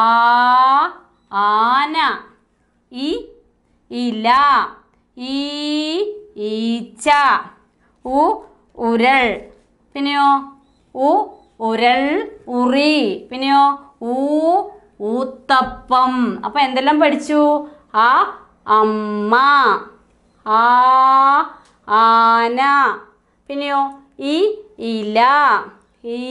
ആന ഈ ഇല ഈ ഈച്ച ഉ ഉരൾ പിന്നെയോ ഉ ഉരൾ ഉറി പിന്നെയോ ഊ ഊത്തപ്പം അപ്പം എന്തെല്ലാം പഠിച്ചു ആ അമ്മ ആ ആന പിന്നെയോ ഈ ഇല ഈ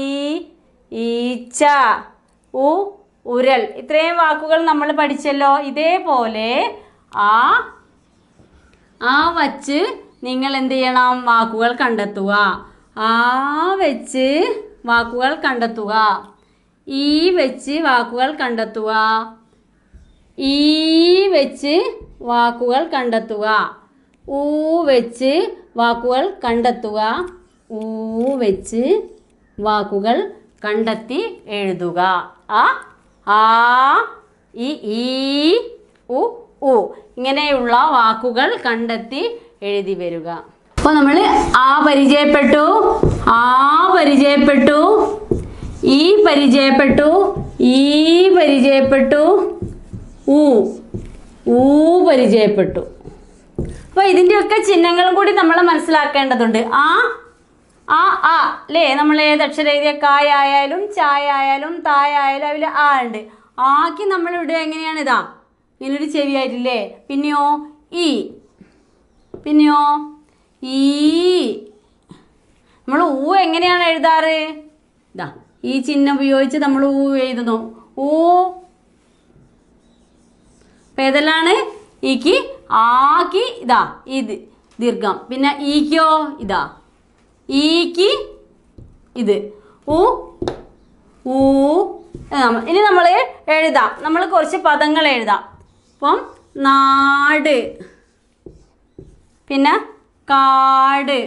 ഈച്ച ഉ ഉരൽ ഇത്രയും വാക്കുകൾ നമ്മൾ പഠിച്ചല്ലോ ഇതേപോലെ ആ ആ വച്ച് നിങ്ങൾ എന്ത് ചെയ്യണം വാക്കുകൾ കണ്ടെത്തുക ആ വെച്ച് വാക്കുകൾ കണ്ടെത്തുക ഈ വെച്ച് വാക്കുകൾ കണ്ടെത്തുക ഈ വെച്ച് വാക്കുകൾ കണ്ടെത്തുക ഊ വെച്ച് വാക്കുകൾ കണ്ടെത്തുക ഊ വെച്ച് വാക്കുകൾ കണ്ടെത്തി എഴുതുക ആ ആ ഇ ഈ ഉ ഉ ഇങ്ങനെയുള്ള വാക്കുകൾ കണ്ടെത്തി എഴുതി വരിക അപ്പോൾ നമ്മൾ ആ പരിചയപ്പെട്ടു ആ പരിചയപ്പെട്ടു ഈ പരിചയപ്പെട്ടു ഈ പരിചയപ്പെട്ടു ഊ ഊ പരിചയപ്പെട്ടു അപ്പോൾ ഇതിൻ്റെയൊക്കെ ചിഹ്നങ്ങളും കൂടി നമ്മൾ മനസ്സിലാക്കേണ്ടതുണ്ട് ആ ആ ആ അല്ലേ നമ്മൾ ഏത് അക്ഷരം എഴുതിയ കായ ആയാലും ചായ ആയാലും തായ ആയാലും അതിൽ ആ ഉണ്ട് ആക്കി നമ്മൾ ഇവിടെ എങ്ങനെയാണ് ഇതാ ഇങ്ങനൊരു ചെവിയായിട്ടില്ലേ പിന്നെയോ ഈ പിന്നെയോ ഈ നമ്മൾ ഊ എങ്ങനെയാണ് എഴുതാറ് ഇതാ ഈ ചിഹ്നം ഉപയോഗിച്ച് നമ്മൾ ഊ എഴുതുന്നു ഊ അപ്പം ഏതെല്ലാണ് ഈക്ക് ആക്കി ഇതാ ഇത് ദീർഘം പിന്നെ ഈക്കോ ഇതാ ഈക്ക് ഇത് ഊ ഊ എന്ന് നമ്മ- ഇനി നമ്മൾ എഴുതാം നമ്മൾ കുറച്ച് പദങ്ങൾ എഴുതാം അപ്പം നാട് പിന്നെ കാട്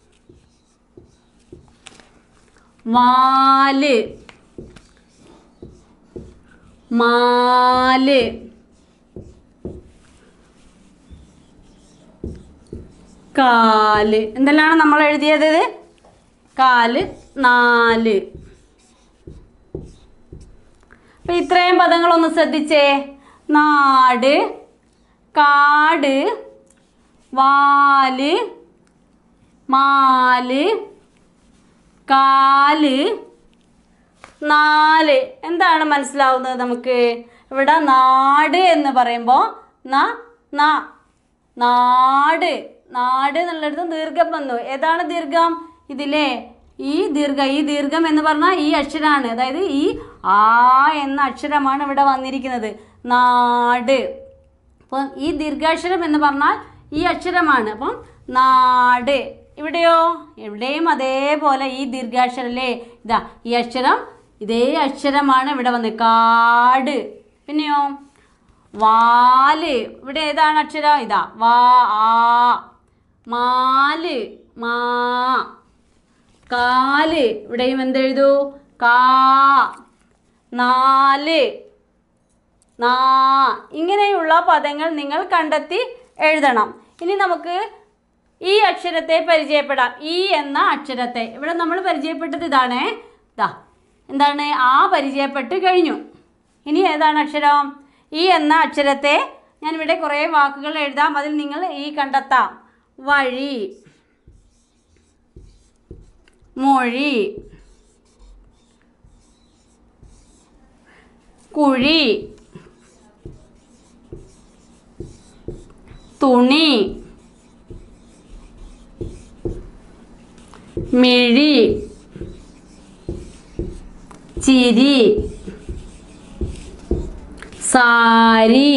വാല് മാല് കാല് എന്തെല്ലാണ് നമ്മൾ എഴുതിയത് കാല് നാല് അപ്പൊ ഇത്രയും പദങ്ങളൊന്ന് ശ്രദ്ധിച്ചേ നാട് കാട് വാല് മാല് കാല് നാല് എന്താണ് മനസ്സിലാവുന്നത് നമുക്ക് ഇവിടെ നാട് എന്ന് പറയുമ്പോൾ ന ന നാട് നാട് എന്നുള്ളിടത്ത് ദീർഘം വന്നു ഏതാണ് ദീർഘം ഇതിലെ ഈ ദീർഘ ഈ ദീർഘം എന്ന് പറഞ്ഞാൽ ഈ അക്ഷരമാണ് അതായത് ഈ ആ എന്ന അക്ഷരമാണ് ഇവിടെ വന്നിരിക്കുന്നത് നാട് അപ്പം ഈ ദീർഘാക്ഷരം എന്ന് പറഞ്ഞാൽ ഈ അക്ഷരമാണ് അപ്പം നാട് ഇവിടെയോ എവിടെയും അതേപോലെ ഈ ദീർഘാക്ഷരം അല്ലേ ഇതാ ഈ അക്ഷരം ഇതേ അക്ഷരമാണ് ഇവിടെ വന്നത് കാട് പിന്നെയോ വാല് ഇവിടെ ഏതാണ് അക്ഷരം ഇതാ വാ ആ മാല് മാ കാല് ഇവിടെയും എന്തെഴുതൂ കാ നാല് നാ ഇങ്ങനെയുള്ള പദങ്ങൾ നിങ്ങൾ കണ്ടെത്തി എഴുതണം ഇനി നമുക്ക് ഈ അക്ഷരത്തെ പരിചയപ്പെടാം ഈ എന്ന അക്ഷരത്തെ ഇവിടെ നമ്മൾ പരിചയപ്പെട്ടത് ഇതാണ് ഇതാ എന്താണ് ആ പരിചയപ്പെട്ട് കഴിഞ്ഞു ഇനി ഏതാണ് അക്ഷരം ഈ എന്ന അക്ഷരത്തെ ഞാനിവിടെ കുറേ വാക്കുകൾ എഴുതാം അതിൽ നിങ്ങൾ ഈ കണ്ടെത്താം വഴി മൊഴി കുഴി തുണി മിഴി ചിരി സാരി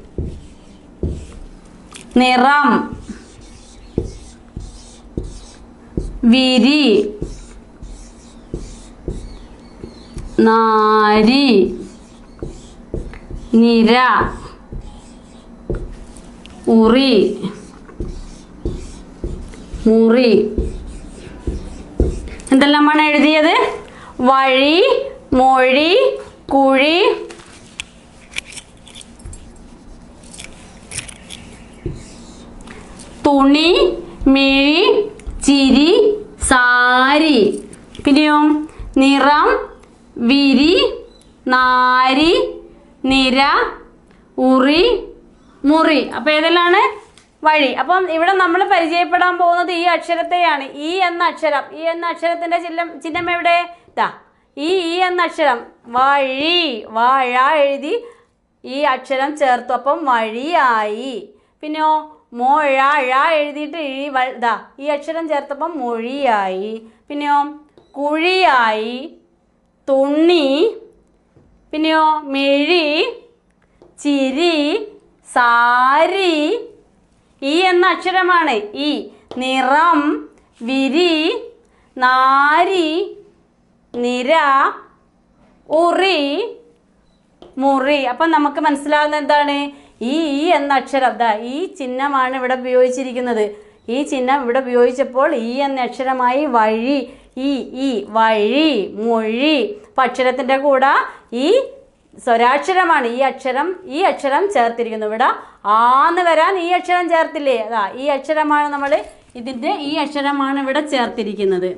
നിറം വിരി നാരി നിര ഉറി മുറി എന്തെല്ലാമാണ് എഴുതിയത് വഴി മൊഴി കുഴി തുണി മിഴി ചിരി സാരി പിന്നെയോ നിറം വിരി നാരി നിര ഉറി മുറി അപ്പോൾ ഏതെല്ലാണ് വഴി അപ്പം ഇവിടെ നമ്മൾ പരിചയപ്പെടാൻ പോകുന്നത് ഈ അക്ഷരത്തെയാണ് ഈ എന്ന അക്ഷരം ഈ എന്ന അക്ഷരത്തിൻ്റെ ചിഹ്നം ചിഹ്നം എവിടെ ഇതാ ഈ ഈ എന്ന അക്ഷരം വഴി വാഴ എഴുതി ഈ അക്ഷരം ചേർത്തു അപ്പം വഴിയായി പിന്നെയോ മൊഴ ഴ എഴുതിയിട്ട് ഈ വ ഇതാ ഈ അക്ഷരം ചേർത്തപ്പം മൊഴിയായി പിന്നെയോ കുഴിയായി തുണി പിന്നെയോ മിഴി ചിരി സാരി ഈ എന്ന അക്ഷരമാണ് ഈ നിറം വിരി നാരി നിര ഉറി മുറി അപ്പം നമുക്ക് മനസ്സിലാവുന്ന എന്താണ് ഈ ഈ എന്ന അക്ഷരം ദാ ഈ ചിഹ്നമാണ് ഇവിടെ ഉപയോഗിച്ചിരിക്കുന്നത് ഈ ചിഹ്നം ഇവിടെ ഉപയോഗിച്ചപ്പോൾ ഈ എന്ന അക്ഷരമായി വഴി ഈ ഈ വഴി മൊഴി അപ്പം അക്ഷരത്തിൻ്റെ കൂടെ ഈ സ്വരാക്ഷരമാണ് ഈ അക്ഷരം ഈ അക്ഷരം ചേർത്തിരിക്കുന്നു ഇവിടെ ആന്ന് വരാൻ ഈ അക്ഷരം ചേർത്തില്ലേ അതാ ഈ അക്ഷരമാണ് നമ്മൾ ഇതിൻ്റെ ഈ അക്ഷരമാണ് ഇവിടെ ചേർത്തിരിക്കുന്നത്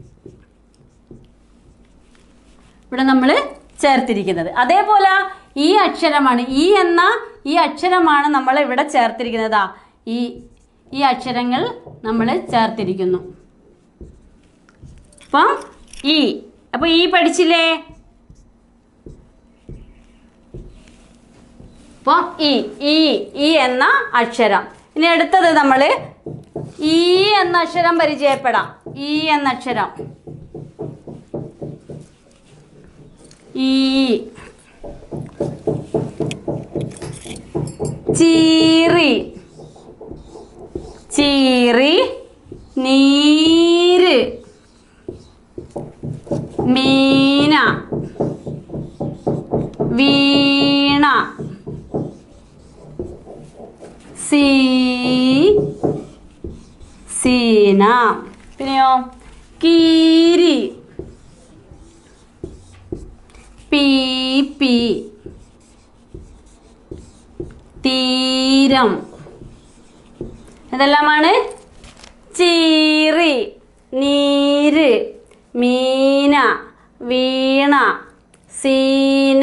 ഇവിടെ നമ്മൾ ചേർത്തിരിക്കുന്നത് അതേപോലെ ഈ അക്ഷരമാണ് ഈ എന്ന ഈ അക്ഷരമാണ് നമ്മൾ ഇവിടെ ചേർത്തിരിക്കുന്നത് ദാ ഈ ഈ അക്ഷരങ്ങൾ നമ്മൾ ചേർത്തിരിക്കുന്നു അപ്പം ഈ അപ്പോൾ ഈ പഠിച്ചില്ലേ അപ്പോൾ ഈ ഈ ഈ എന്ന അക്ഷരം ഇനി അടുത്തത് നമ്മൾ ഈ എന്ന അക്ഷരം പരിചയപ്പെടാം ഈ എന്ന അക്ഷരം ഈ ചീറി ചീറി നീര് മീന വീണ സീ സീന പിന്നെയോ കീരി പി പി തീരം ഇതെല്ലാമാണ് ചീറി നീര് മീന വീണ സീന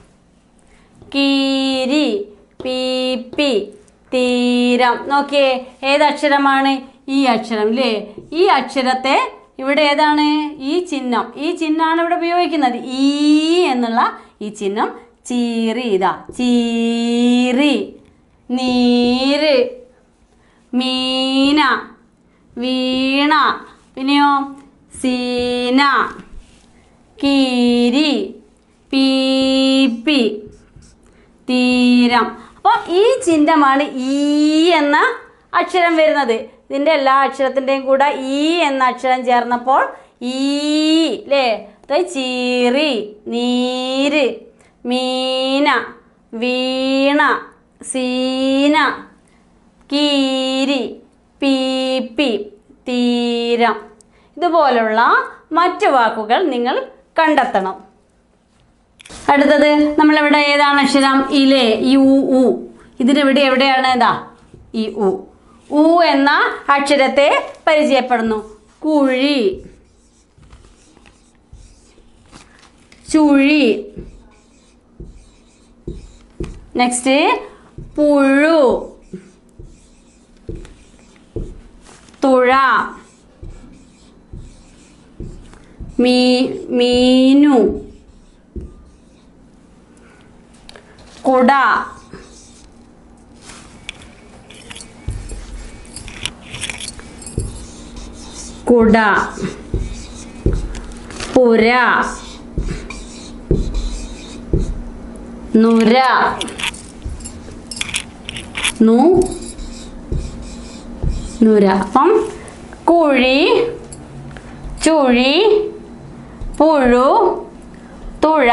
കീരി പീപ്പി തീരം നോക്കിയേ ഏതക്ഷരമാണ് ഈ അക്ഷരം അല്ലേ ഈ അക്ഷരത്തെ ഇവിടെ ഏതാണ് ഈ ചിഹ്നം ഈ ചിഹ്നമാണ് ഇവിടെ ഉപയോഗിക്കുന്നത് ഈ എന്നുള്ള ഈ ചിഹ്നം ചീറി ഇതാ ചീറി നീര് മീന വീണ പിന്നെയോ സീന കീരി പീപ്പി തീരം അപ്പോൾ ഈ ചിഹ്നമാണ് ഈ എന്ന അക്ഷരം വരുന്നത് ഇതിൻ്റെ എല്ലാ അക്ഷരത്തിൻ്റെയും കൂടെ ഈ എന്ന അക്ഷരം ചേർന്നപ്പോൾ ഈ അല്ലേ അത് ചീറി നീര് മീന വീണ സീന കീരി പീപ്പി തീരം ഇതുപോലുള്ള മറ്റു വാക്കുകൾ നിങ്ങൾ കണ്ടെത്തണം അടുത്തത് നമ്മളിവിടെ ഏതാണ് അക്ഷരം ഇലെ ഈ ഉ ഉ ഇതിനിവിടെ എവിടെയാണ് ഇതാ ഈ ഉ ഉ എന്ന അക്ഷരത്തെ പരിചയപ്പെടുന്നു കുഴി ചുഴി നെക്സ്റ്റ് പുഴു തുഴ മീ മീനു കുട കുട പുര നുര നു നുര അപ്പം കുഴി ചുഴി പുഴു തുഴ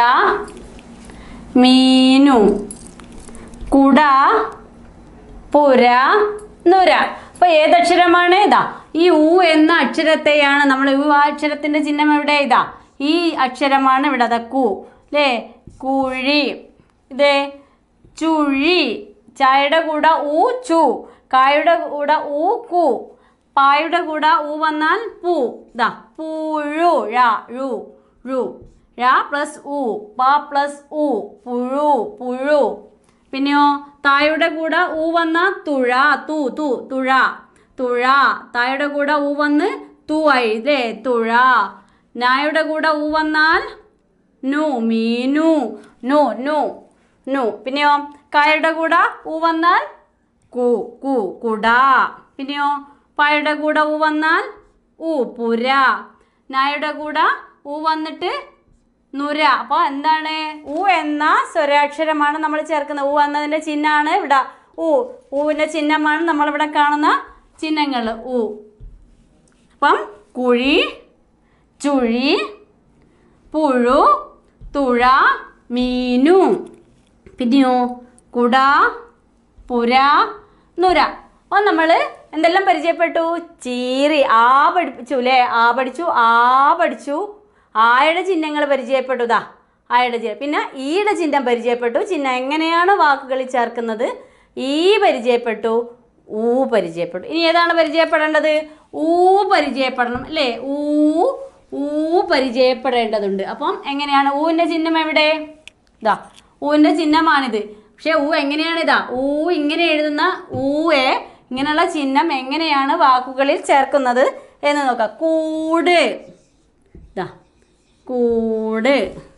മീനു കുട പുര നുര അപ്പൊ ഏതക്ഷരമാണ് ഇതാ ഈ ഉ എന്ന അക്ഷരത്തെയാണ് നമ്മൾ ഉ ആ അക്ഷരത്തിന്റെ ചിഹ്നം എവിടെ ഇതാ ഈ അക്ഷരമാണ് ഇവിടെ അതാ കു അല്ലേ കുഴി ഇതേ ചുഴി ചായയുടെ കൂടെ ഊ ചു കായുടെ കൂടെ ഊ കു പായുടെ കൂടെ ഊ വന്നാൽ പൂ ദാ പുഴു ഴ ഴു ഴു ഴ പ്ലസ് ഉ പ പ്ലസ് ഉ പുഴു പുഴു പിന്നെയോ തായുടെ കൂടെ ഊ വന്ന തുഴ തു തു തുഴ തുഴ തായുടെ കൂടെ ഊ വന്ന് തു ആയി ഇല്ലേ തുഴ നായുടെ കൂടെ ഊ വന്നാൽ നു മീനു നു നു നു പിന്നെയോ കായുടെ കൂടെ ഊ വന്നാൽ കു കു കുട പിന്നെയോ പായുടെ കൂടെ ഊ വന്നാൽ ഊ പുര നായുടെ കൂടെ ഊ വന്നിട്ട് നുര അപ്പോൾ എന്താണ് ഊ എന്ന സ്വരാക്ഷരമാണ് നമ്മൾ ചേർക്കുന്നത് ഊ എന്നതിൻ്റെ ചിഹ്നമാണ് ഇവിടെ ഊ ഊവിൻ്റെ ചിഹ്നമാണ് നമ്മളിവിടെ കാണുന്ന ചിഹ്നങ്ങൾ ഊ അപ്പം കുഴി ചുഴി പുഴു തുഴ മീനു പിന്നെയോ കുട പുര നുര അപ്പോൾ നമ്മൾ എന്തെല്ലാം പരിചയപ്പെട്ടു ചീറി ആ പഠിപ്പിച്ചു അല്ലേ ആ പഠിച്ചു ആ പഠിച്ചു ആയുടെ ചിഹ്നങ്ങൾ പരിചയപ്പെട്ടു ദാ ആയുടെ ചിഹ്നം പിന്നെ ഈയുടെ ചിഹ്നം പരിചയപ്പെട്ടു ചിഹ്നം എങ്ങനെയാണ് വാക്കുകളിൽ ചേർക്കുന്നത് ഈ പരിചയപ്പെട്ടു ഊ പരിചയപ്പെട്ടു ഇനി ഏതാണ് പരിചയപ്പെടേണ്ടത് ഊ പരിചയപ്പെടണം അല്ലേ ഊ ഊ പരിചയപ്പെടേണ്ടതുണ്ട് അപ്പം എങ്ങനെയാണ് ഊവിൻ്റെ ചിഹ്നം എവിടെ ഇതാ ഊവിൻ്റെ ചിഹ്നമാണിത് പക്ഷേ ഊ എങ്ങനെയാണ് ഇതാ ഊ ഇങ്ങനെ എഴുതുന്ന ഊയെ ഇങ്ങനെയുള്ള ചിഹ്നം എങ്ങനെയാണ് വാക്കുകളിൽ ചേർക്കുന്നത് എന്ന് നോക്കാം കൂട് ഇതാ കൂട്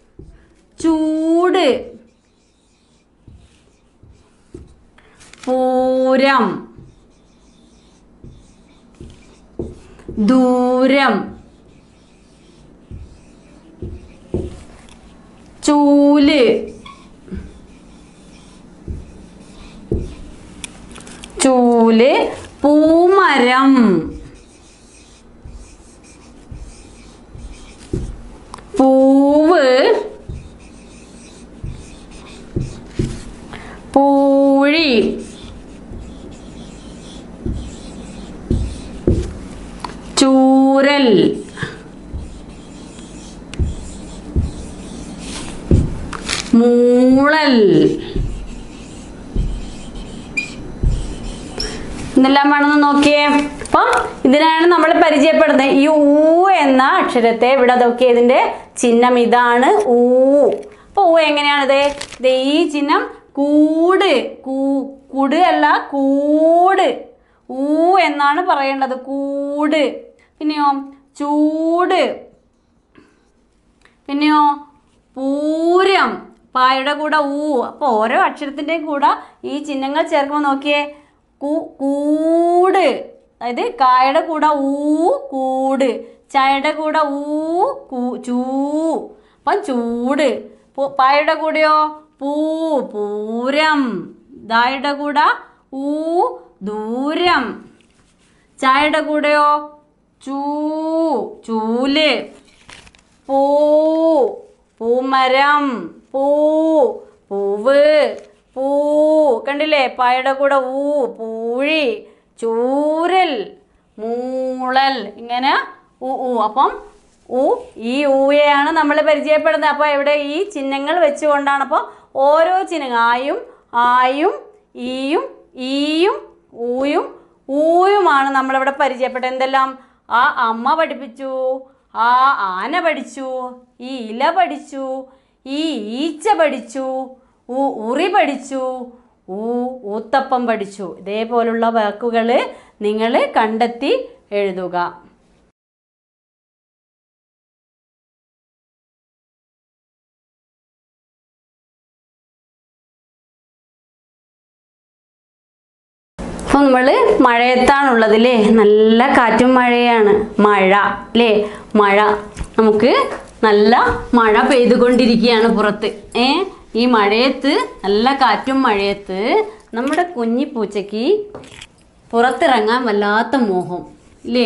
ചൂട് പൂരം ദൂരം ചൂല് ചൂല് പൂമരം പൂവ് പൂഴി ചൂരൽ മൂളൽ ഇതെല്ലാം വേണമെന്ന് നോക്കിയേ അപ്പം ഇതിനാണ് നമ്മൾ പരിചയപ്പെടുന്നത് ഈ ഊ എന്ന അക്ഷരത്തെ ഇവിടെ നോക്കിയേ ഇതിന്റെ ചിഹ്നം ഇതാണ് ഊ അപ്പോൾ ഊ എങ്ങനെയാണിത് ദേ ഈ ചിഹ്നം കൂട് കൂ കുട് അല്ല കൂട് ഊ എന്നാണ് പറയേണ്ടത് കൂട് പിന്നെയോ ചൂട് പിന്നെയോ പൂരം പായുടെ കൂടെ ഊ അപ്പോൾ ഓരോ അക്ഷരത്തിൻ്റെയും കൂടെ ഈ ചിഹ്നങ്ങൾ ചേർക്കുമ്പോൾ നോക്കിയേ കൂ കൂട് അതായത് കായുടെ കൂടെ ഊ കൂട് ചായയുടെ കൂടെ ഊ കൂ ചൂ അപ്പം ചൂട് പു- പായുടെ കൂടെയോ പൂ പൂരം ദായുടെ കൂടെ ഊ ദൂരം ചായയുടെ കൂടെയോ ചൂ ചൂല് പൂ പൂമരം പൂ പൂവ് പൂ കണ്ടില്ലേ പായുടെ കൂടെ ഊ പൂഴി ചൂരൽ മൂളൽ ഇങ്ങനെ ഊ ഊ അപ്പം ഊ ഈ ഊയെയാണ് നമ്മൾ പരിചയപ്പെടുന്നത് അപ്പോൾ ഇവിടെ ഈ ചിഹ്നങ്ങൾ വെച്ചുകൊണ്ടാണ് അപ്പോൾ ഓരോ ചിഹ്നങ്ങൾ ആയും ആയും ഈയും ഈയും ഊയും ഊയുമാണ് നമ്മളിവിടെ പരിചയപ്പെട്ടത് എന്തെല്ലാം ആ അമ്മ പഠിപ്പിച്ചു ആ ആന പഠിച്ചു ഈ ഇല പഠിച്ചു ഈ ഈച്ച പഠിച്ചു ഊ ഉറി പഠിച്ചു ഊ ഊത്തപ്പം പഠിച്ചു ഇതേപോലുള്ള വാക്കുകൾ നിങ്ങൾ കണ്ടെത്തി എഴുതുക അപ്പോൾ നമ്മൾ മഴയത്താണുള്ളത് അല്ലേ നല്ല കാറ്റും മഴയാണ് മഴ അല്ലേ മഴ നമുക്ക് നല്ല മഴ പെയ്തുകൊണ്ടിരിക്കുകയാണ് പുറത്ത് ഏ ഈ മഴയത്ത് നല്ല കാറ്റും മഴയത്ത് നമ്മുടെ കുഞ്ഞി പൂച്ചയ്ക്ക് പുറത്തിറങ്ങാൻ വല്ലാത്ത മോഹം ഇല്ലേ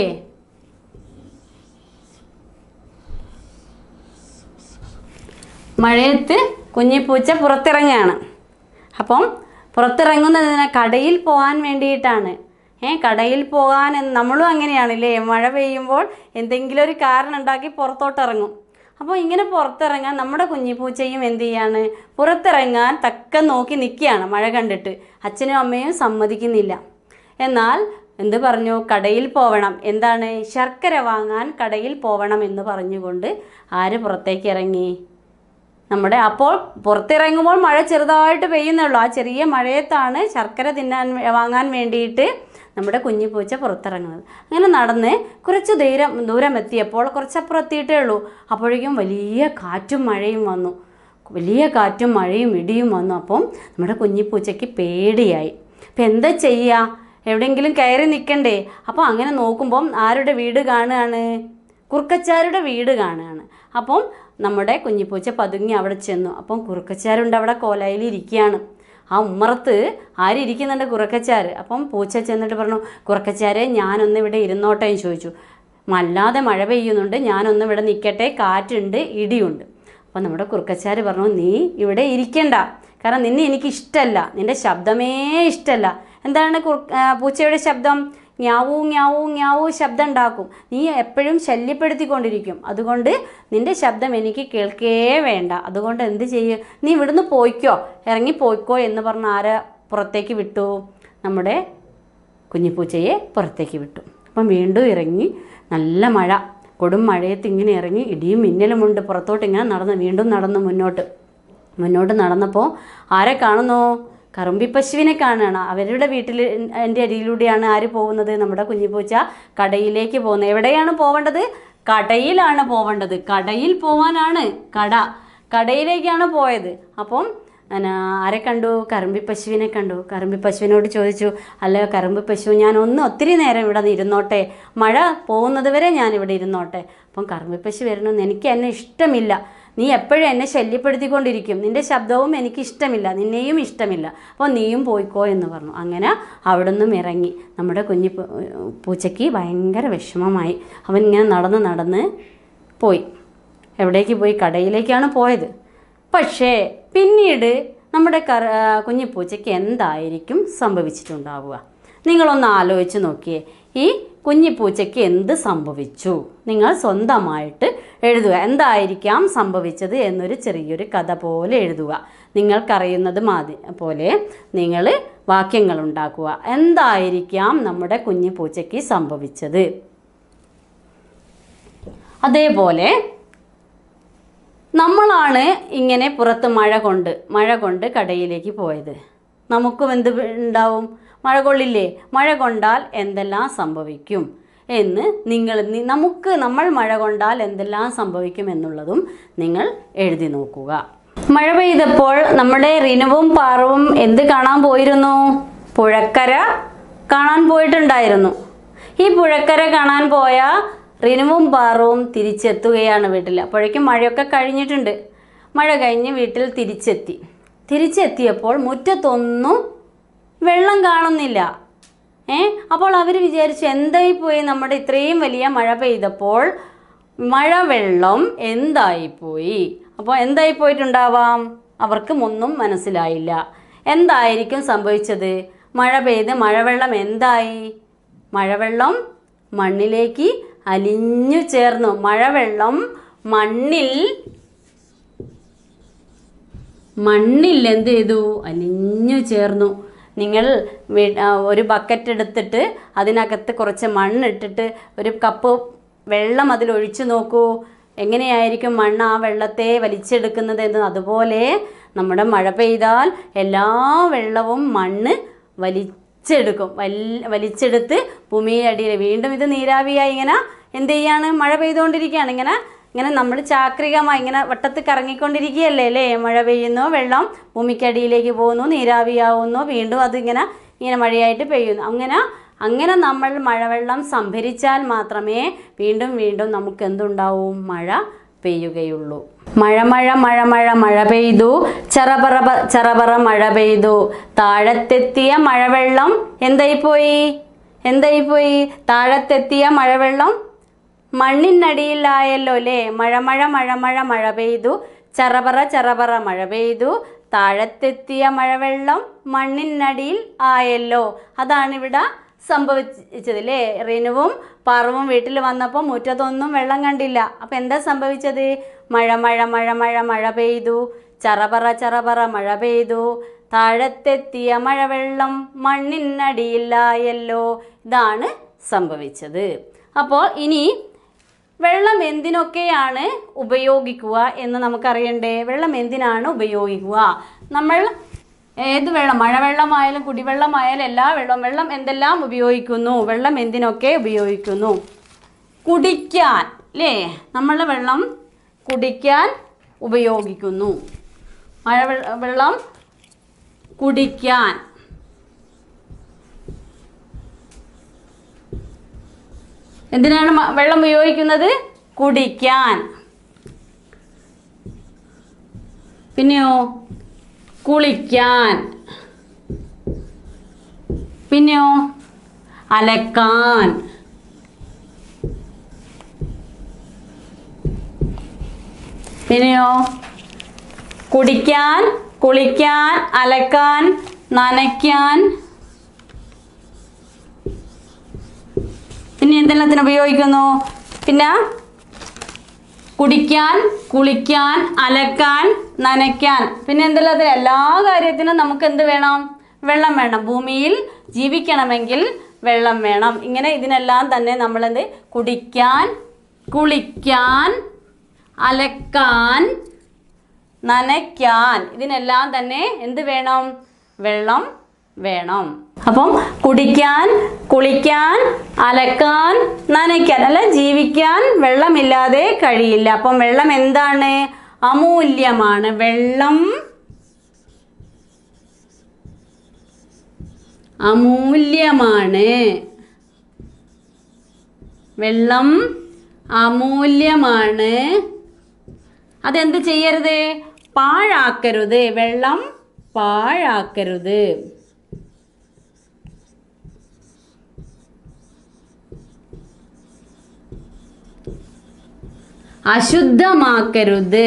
മഴയത്ത് കുഞ്ഞിപ്പൂച്ച പുറത്തിറങ്ങുകയാണ് അപ്പം പുറത്തിറങ്ങുന്നതിന് കടയിൽ പോകാൻ വേണ്ടിയിട്ടാണ് ഏ കടയിൽ പോകാൻ എന്ന് നമ്മളും അങ്ങനെയാണല്ലേ മഴ പെയ്യുമ്പോൾ എന്തെങ്കിലും ഒരു കാരണം ഉണ്ടാക്കി പുറത്തോട്ട് ഇറങ്ങും അപ്പോൾ ഇങ്ങനെ പുറത്തിറങ്ങാൻ നമ്മുടെ കുഞ്ഞിപ്പൂച്ചയും എന്ത് ചെയ്യാണ് പുറത്തിറങ്ങാൻ തക്ക നോക്കി നിൽക്കുകയാണ് മഴ കണ്ടിട്ട് അച്ഛനും അമ്മയും സമ്മതിക്കുന്നില്ല എന്നാൽ എന്ത് പറഞ്ഞു കടയിൽ പോവണം എന്താണ് ശർക്കര വാങ്ങാൻ കടയിൽ പോവണം എന്ന് പറഞ്ഞുകൊണ്ട് ആര് പുറത്തേക്ക് ഇറങ്ങി നമ്മുടെ അപ്പോൾ പുറത്തിറങ്ങുമ്പോൾ മഴ ചെറുതായിട്ട് പെയ്യുന്നുള്ളൂ ആ ചെറിയ മഴയത്താണ് ശർക്കര തിന്നാൻ വാങ്ങാൻ വേണ്ടിയിട്ട് നമ്മുടെ കുഞ്ഞു പൂച്ച പുറത്തിറങ്ങുന്നത് അങ്ങനെ നടന്ന് കുറച്ച് ദൂരം ദൂരം എത്തിയപ്പോൾ കുറച്ചപ്പുറം എത്തിയിട്ടേ ഉള്ളൂ അപ്പോഴേക്കും വലിയ കാറ്റും മഴയും വന്നു വലിയ കാറ്റും മഴയും ഇടിയും വന്നു അപ്പം നമ്മുടെ കുഞ്ഞിപ്പൂച്ചയ്ക്ക് പേടിയായി അപ്പം എന്താ ചെയ്യുക എവിടെയെങ്കിലും കയറി നിൽക്കണ്ടേ അപ്പോൾ അങ്ങനെ നോക്കുമ്പം ആരുടെ വീട് കാണുകയാണ് കുറുക്കച്ചാരുടെ വീട് കാണുകയാണ് അപ്പം നമ്മുടെ കുഞ്ഞിപ്പൂച്ച പതുങ്ങി അവിടെ ചെന്നു അപ്പം കുറുക്കച്ചാരുണ്ട് അവിടെ കോലയിൽ ഇരിക്കുകയാണ് ആ ഉമ്മറത്ത് ആരിയ്ക്കുന്നുണ്ട് കുറുക്കച്ചാർ അപ്പം പൂച്ച ചെന്നിട്ട് പറഞ്ഞു കുറുക്കച്ചാരെ ഞാനൊന്ന് ഇവിടെ ഇരുന്നോട്ടെ എന്ന് ചോദിച്ചു വല്ലാതെ മഴ പെയ്യുന്നുണ്ട് ഞാനൊന്ന് ഇവിടെ നിൽക്കട്ടെ കാറ്റുണ്ട് ഇടിയുണ്ട് അപ്പം നമ്മുടെ കുറുക്കച്ചാർ പറഞ്ഞു നീ ഇവിടെ ഇരിക്കണ്ട കാരണം നിന്നെ എനിക്ക് ഇഷ്ടമല്ല നിന്റെ ശബ്ദമേ ഇഷ്ടമല്ല എന്താണ് കുറു ആ, പൂച്ചയുടെ ശബ്ദം ഞാവൂ ഞാവൂ ഞാവൂ ശബ്ദം ഉണ്ടാക്കും നീ എപ്പോഴും ശല്യപ്പെടുത്തിക്കൊണ്ടിരിക്കും അതുകൊണ്ട് നിന്റെ ശബ്ദം എനിക്ക് കേൾക്കേ വേണ്ട അതുകൊണ്ട് എന്ത് ചെയ്യും നീ ഇവിടുന്ന് പോയിക്കോ ഇറങ്ങി പോയിക്കോ എന്ന് പറഞ്ഞ് ആരെ പുറത്തേക്ക് വിട്ടു നമ്മുടെ കുഞ്ഞിപ്പൂച്ചയെ പുറത്തേക്ക് വിട്ടു അപ്പം വീണ്ടും ഇറങ്ങി നല്ല മഴ കൊടും മഴയത്ത് ഇങ്ങനെ ഇറങ്ങി ഇടിയും മിന്നലുമുണ്ട് പുറത്തോട്ട് ഇങ്ങനെ നടന്ന് വീണ്ടും നടന്നു മുന്നോട്ട് മുന്നോട്ട് നടന്നപ്പോൾ ആരെ കാണുന്നു കറുമ്പി പശുവിനെ കാണുകയാണ് അവരുടെ വീട്ടിൽ എൻ്റെ അരിയിലൂടെയാണ് ആര് പോകുന്നത് നമ്മുടെ കുഞ്ഞിപ്പൂച്ച കടയിലേക്ക് പോകുന്നത് എവിടെയാണ് പോവേണ്ടത് കടയിലാണ് പോവേണ്ടത് കടയിൽ പോവാനാണ് കട കടയിലേക്കാണ് പോയത് അപ്പം എന്നാ, ആരെ കണ്ടു കറുമ്പി പശുവിനെ കണ്ടു കറുമ്പി പശുവിനോട് ചോദിച്ചു അല്ല കറുമ്പി പശു ഞാൻ ഒന്ന് ഒത്തിരി നേരം ഇവിടെ നിന്ന് ഇരുന്നോട്ടെ മഴ പോകുന്നത് വരെ ഞാൻ ഇവിടെ ഇരുന്നോട്ടെ അപ്പം കറുമ്പി പശു വരണമെന്ന് എനിക്ക് എന്നെ ഇഷ്ടമില്ല നീ എപ്പോഴും എന്നെ ശല്യപ്പെടുത്തിക്കൊണ്ടിരിക്കും നിന്റെ ശബ്ദവും എനിക്ക് ഇഷ്ടമില്ല നിന്നെയും ഇഷ്ടമില്ല അപ്പോൾ നീയും പോയിക്കോ എന്ന് പറഞ്ഞു അങ്ങനെ അവിടെ നിന്നും ഇറങ്ങി നമ്മുടെ കുഞ്ഞി പൂ- പൂച്ചയ്ക്ക് ഭയങ്കര വിഷമമായി അവൻ ഇങ്ങനെ നടന്ന് നടന്ന് പോയി എവിടേക്ക് പോയി കടയിലേക്കാണ് പോയത് പക്ഷേ പിന്നീട് നമ്മുടെ കറ കുഞ്ഞിപ്പൂച്ചയ്ക്ക് എന്തായിരിക്കും സംഭവിച്ചിട്ടുണ്ടാവുക നിങ്ങളൊന്ന് ആലോചിച്ച് നോക്കിയേ ഈ കുഞ്ഞിപ്പൂച്ചയ്ക്ക് എന്ത് സംഭവിച്ചു നിങ്ങൾ സ്വന്തമായിട്ട് എഴുതുക എന്തായിരിക്കാം സംഭവിച്ചത് എന്നൊരു ചെറിയൊരു കഥ പോലെ എഴുതുക നിങ്ങൾക്കറിയുന്നത് മാതി പോലെ നിങ്ങൾ വാക്യങ്ങൾ ഉണ്ടാക്കുക എന്തായിരിക്കാം നമ്മുടെ കുഞ്ഞിപ്പൂച്ചയ്ക്ക് സംഭവിച്ചത് അതേപോലെ നമ്മളാണ് ഇങ്ങനെ പുറത്ത് മഴ കൊണ്ട് മഴ കൊണ്ട് കടയിലേക്ക് പോയത് നമുക്കും എന്ത് ഉണ്ടാവും മഴ കൊള്ളില്ലേ മഴ കൊണ്ടാൽ എന്തെല്ലാം സംഭവിക്കും എന്ന് നിങ്ങൾ നി- നമുക്ക് നമ്മൾ മഴ കൊണ്ടാൽ എന്തെല്ലാം സംഭവിക്കും എന്നുള്ളതും നിങ്ങൾ എഴുതി നോക്കുക മഴ പെയ്തപ്പോൾ നമ്മുടെ റിനുവും പാറവും എന്ത് കാണാൻ പോയിരുന്നു പുഴക്കര കാണാൻ പോയിട്ടുണ്ടായിരുന്നു ഈ പുഴക്കര കാണാൻ പോയ റിനുവും പാറവും തിരിച്ചെത്തുകയാണ് വീട്ടിൽ അപ്പോഴേക്കും മഴയൊക്കെ കഴിഞ്ഞിട്ടുണ്ട് മഴ കഴിഞ്ഞ് വീട്ടിൽ തിരിച്ചെത്തി തിരിച്ചെത്തിയപ്പോൾ മുറ്റത്തൊന്നും വെള്ളം കാണുന്നില്ല ഏ അപ്പോൾ അവർ വിചാരിച്ചു എന്തായി പോയി നമ്മുടെ ഇത്രയും വലിയ മഴ പെയ്തപ്പോൾ മഴവെള്ളം എന്തായിപ്പോയി അപ്പോൾ എന്തായി പോയിട്ടുണ്ടാവാം അവർക്കും ഒന്നും മനസ്സിലായില്ല എന്തായിരിക്കും സംഭവിച്ചത് മഴ പെയ്ത് മഴവെള്ളം എന്തായി മഴവെള്ളം മണ്ണിലേക്ക് അലിഞ്ഞു ചേർന്നു മഴവെള്ളം മണ്ണിൽ മണ്ണിൽ എന്ത് ചെയ്തു അലിഞ്ഞു ചേർന്നു നിങ്ങൾ വീ- ആ, ഒരു ബക്കറ്റ് എടുത്തിട്ട് അതിനകത്ത് കുറച്ച് മണ്ണിട്ടിട്ട് ഒരു കപ്പ് വെള്ളം അതിൽ ഒഴിച്ചു നോക്കൂ എങ്ങനെയായിരിക്കും മണ്ണ് ആ വെള്ളത്തെ വലിച്ചെടുക്കുന്നത് എന്ന് അതുപോലെ നമ്മുടെ മഴ പെയ്താൽ എല്ലാ വെള്ളവും മണ്ണ് വലിച്ചെടുക്കും വൽ വലിച്ചെടുത്ത് ഭൂമിയുടെ അടിയിൽ വീണ്ടും ഇത് നീരാവിയായി ഇങ്ങനെ എന്ത് ചെയ്യാണ് മഴ പെയ്തുകൊണ്ടിരിക്കുകയാണ് ഇങ്ങനെ ഇങ്ങനെ നമ്മൾ ചാക്രികമായി ഇങ്ങനെ വട്ടത്തിൽ കറങ്ങിക്കൊണ്ടിരിക്കുകയല്ലേ അല്ലേ മഴ പെയ്യുന്നു വെള്ളം ഭൂമിക്കടിയിലേക്ക് പോകുന്നു നീരാവിയാവുന്നു വീണ്ടും അതിങ്ങനെ ഇങ്ങനെ മഴയായിട്ട് പെയ്യുന്നു അങ്ങനെ അങ്ങനെ നമ്മൾ മഴവെള്ളം സംഭരിച്ചാൽ മാത്രമേ വീണ്ടും വീണ്ടും നമുക്ക് എന്തുണ്ടാവും മഴ പെയ്യുകയുള്ളൂ മഴ മഴ മഴ മഴ മഴ പെയ്തു ചറപറ പ- ചറപറ മഴ പെയ്തു താഴത്തെത്തിയ മഴവെള്ളം എന്തായിപ്പോയി എന്തായിപ്പോയി താഴത്തെത്തിയ മഴവെള്ളം മണ്ണിനടിയിലായല്ലോ അല്ലേ മഴ മഴ മഴ മഴ മഴ പെയ്തു ചറപറ ചറപറ മഴ പെയ്തു താഴത്തെത്തിയ മഴവെള്ളം മണ്ണിനടിയിൽ ആയല്ലോ അതാണ് ഇവിടെ സംഭവിച്ചത് അല്ലേ റിനുവും പാറവും വീട്ടിൽ വന്നപ്പോൾ മുറ്റത്തൊന്നും വെള്ളം കണ്ടില്ല അപ്പം എന്താ സംഭവിച്ചത് മഴ മഴ മഴ മഴ മഴ പെയ്തു ചറപറ ചറപറ മഴ പെയ്തു താഴത്തെത്തിയ മഴവെള്ളം മണ്ണിനടിയിലായല്ലോ ഇതാണ് സംഭവിച്ചത് അപ്പോൾ ഇനി വെള്ളം എന്തിനൊക്കെയാണ് ഉപയോഗിക്കുക എന്ന് നമുക്കറിയണ്ടേ വെള്ളം എന്തിനാണ് ഉപയോഗിക്കുക നമ്മൾ ഏത് വെള്ളം മഴവെള്ളമായാലും കുടിവെള്ളമായാലും എല്ലാ വെള്ളവും വെള്ളം എന്തെല്ലാം ഉപയോഗിക്കുന്നു വെള്ളം എന്തിനൊക്കെ ഉപയോഗിക്കുന്നു കുടിക്കാൻ അല്ലേ നമ്മൾ വെള്ളം കുടിക്കാൻ ഉപയോഗിക്കുന്നു മഴ വെള്ളം കുടിക്കാൻ എന്തിനാണ് മ- വെള്ളം ഉപയോഗിക്കുന്നത് കുടിക്കാൻ പിന്നെയോ കുളിക്കാൻ പിന്നെയോ അലക്കാൻ പിന്നെയോ കുടിക്കാൻ കുളിക്കാൻ അലക്കാൻ നനയ്ക്കാൻ പിന്നെ എന്തെല്ലാത്തിന് ഉപയോഗിക്കുന്നു പിന്നെ കുടിക്കാൻ കുളിക്കാൻ അലക്കാൻ നനയ്ക്കാൻ പിന്നെ എന്തെല്ലാത്തിന് എല്ലാ കാര്യത്തിനും നമുക്ക് എന്ത് വേണം വെള്ളം വേണം ഭൂമിയിൽ ജീവിക്കണമെങ്കിൽ വെള്ളം വേണം ഇങ്ങനെ ഇതിനെല്ലാം തന്നെ നമ്മളെന്ത് കുടിക്കാൻ കുളിക്കാൻ അലക്കാൻ നനയ്ക്കാൻ ഇതിനെല്ലാം തന്നെ എന്ത് വേണം വെള്ളം വേണം അപ്പം കുടിക്കാൻ കുളിക്കാൻ അലക്കാൻ നനയ്ക്കാൻ അല്ല ജീവിക്കാൻ വെള്ളമില്ലാതെ കഴിയില്ല അപ്പം വെള്ളം എന്താണ് അമൂല്യമാണ് വെള്ളം അമൂല്യമാണ് വെള്ളം അമൂല്യമാണ് അതെന്ത് ചെയ്യരുത് പാഴാക്കരുത് വെള്ളം പാഴാക്കരുത് അശുദ്ധമാക്കരുത്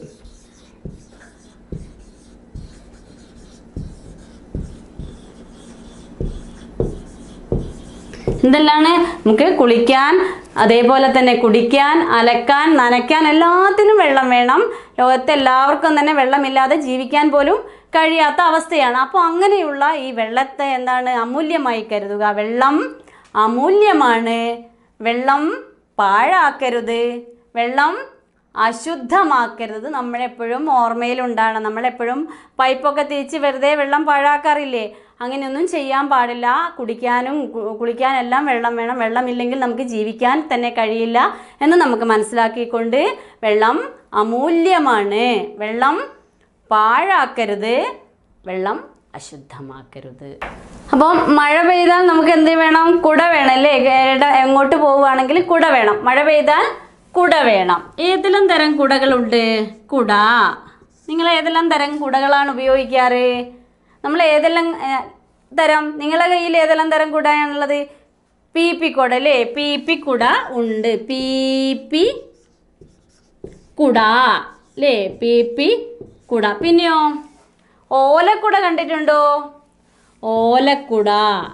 എന്തെല്ലാണ് നമുക്ക് കുളിക്കാൻ അതേപോലെ തന്നെ കുടിക്കാൻ അലക്കാൻ നനയ്ക്കാൻ എല്ലാത്തിനും വെള്ളം വേണം ലോകത്തെ എല്ലാവർക്കും തന്നെ വെള്ളമില്ലാതെ ജീവിക്കാൻ പോലും കഴിയാത്ത അവസ്ഥയാണ് അപ്പോൾ അങ്ങനെയുള്ള ഈ വെള്ളത്തെ എന്താണ് അമൂല്യമായി കരുതുക വെള്ളം അമൂല്യമാണ് വെള്ളം പാഴാക്കരുത് വെള്ളം അശുദ്ധമാക്കരുത് നമ്മളെപ്പോഴും ഓർമ്മയിലുണ്ടാകണം നമ്മളെപ്പോഴും പൈപ്പൊക്കെ തിരിച്ച് വെറുതെ വെള്ളം പാഴാക്കാറില്ലേ അങ്ങനെയൊന്നും ചെയ്യാൻ പാടില്ല കുടിക്കാനും കു- കുളിക്കാനെല്ലാം വെള്ളം വേണം വെള്ളമില്ലെങ്കിൽ നമുക്ക് ജീവിക്കാൻ തന്നെ കഴിയില്ല എന്ന് നമുക്ക് മനസ്സിലാക്കിക്കൊണ്ട് വെള്ളം അമൂല്യമാണ് വെള്ളം പാഴാക്കരുത് വെള്ളം അശുദ്ധമാക്കരുത് അപ്പം മഴ പെയ്താൽ നമുക്ക് എന്ത് വേണം കുട വേണം അല്ലേ എടെ- എങ്ങോട്ട് പോവുകയാണെങ്കിൽ കുട വേണം മഴ പെയ്താൽ കുട വേണം ഏതെല്ലാം തരം കുടകളുണ്ട് കുട നിങ്ങൾ ഏതെല്ലാം തരം കുടകളാണ് ഉപയോഗിക്കാറ് നമ്മൾ ഏതെല്ലാം ഏ, തരം നിങ്ങളുടെ കയ്യിൽ ഏതെല്ലാം തരം കുടയാണുള്ളത് പി പി കുട അല്ലേ പി പി കുട ഉണ്ട് പി പി കുട അല്ലേ പി പി കുട പിന്നെയോ ഓലക്കുട കണ്ടിട്ടുണ്ടോ ഓലക്കുട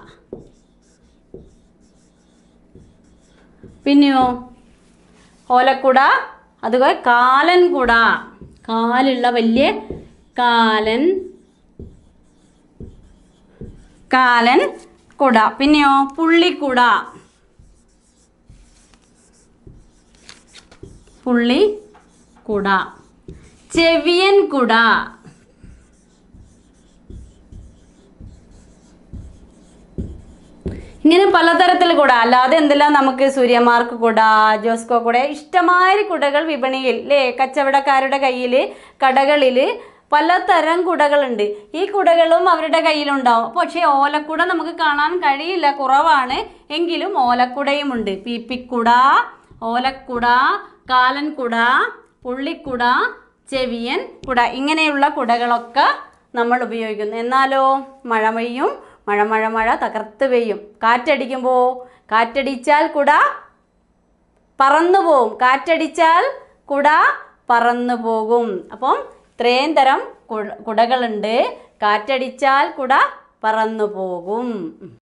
പിന്നെയോ ഓലക്കുട അതുപോലെ കാലൻ കുട കാലുള്ള വലിയ കാലൻ കാലൻ കുട പിന്നെയോ പുള്ളിക്കുട പുള്ളി കുട ചെവിയൻ കുട ഇങ്ങനെ പലതരത്തിൽ കുട അല്ലാതെ എന്തെല്ലാം നമുക്ക് സൂര്യമാർക്ക് കുട ജോസ്കോ കുട ഇഷ്ടമായ കുടകൾ വിപണിയിൽ അല്ലേ കച്ചവടക്കാരുടെ കയ്യിൽ കടകളിൽ പലതരം കുടകളുണ്ട് ഈ കുടകളും അവരുടെ കയ്യിലുണ്ടാവും പക്ഷേ ഓലക്കുട നമുക്ക് കാണാൻ കഴിയില്ല കുറവാണ് എങ്കിലും ഓലക്കുടയുമുണ്ട് പീപ്പിക്കുട ഓലക്കുട കാലൻകുട പുള്ളിക്കുട ചെവിയൻ കുട ഇങ്ങനെയുള്ള കുടകളൊക്കെ നമ്മൾ ഉപയോഗിക്കുന്നു എന്നാലോ മഴ പെയ്യും മഴ മഴ മഴ തകർത്ത് പെയ്യും കാറ്റടിക്കുമ്പോൾ കാറ്റടിച്ചാൽ കുട പറന്നു പോകും കാറ്റടിച്ചാൽ കുട പറന്നു പോകും അപ്പം ഇത്രയും തരം കുട- കുടകളുണ്ട് കാറ്റടിച്ചാൽ കുട പറന്നു പോകും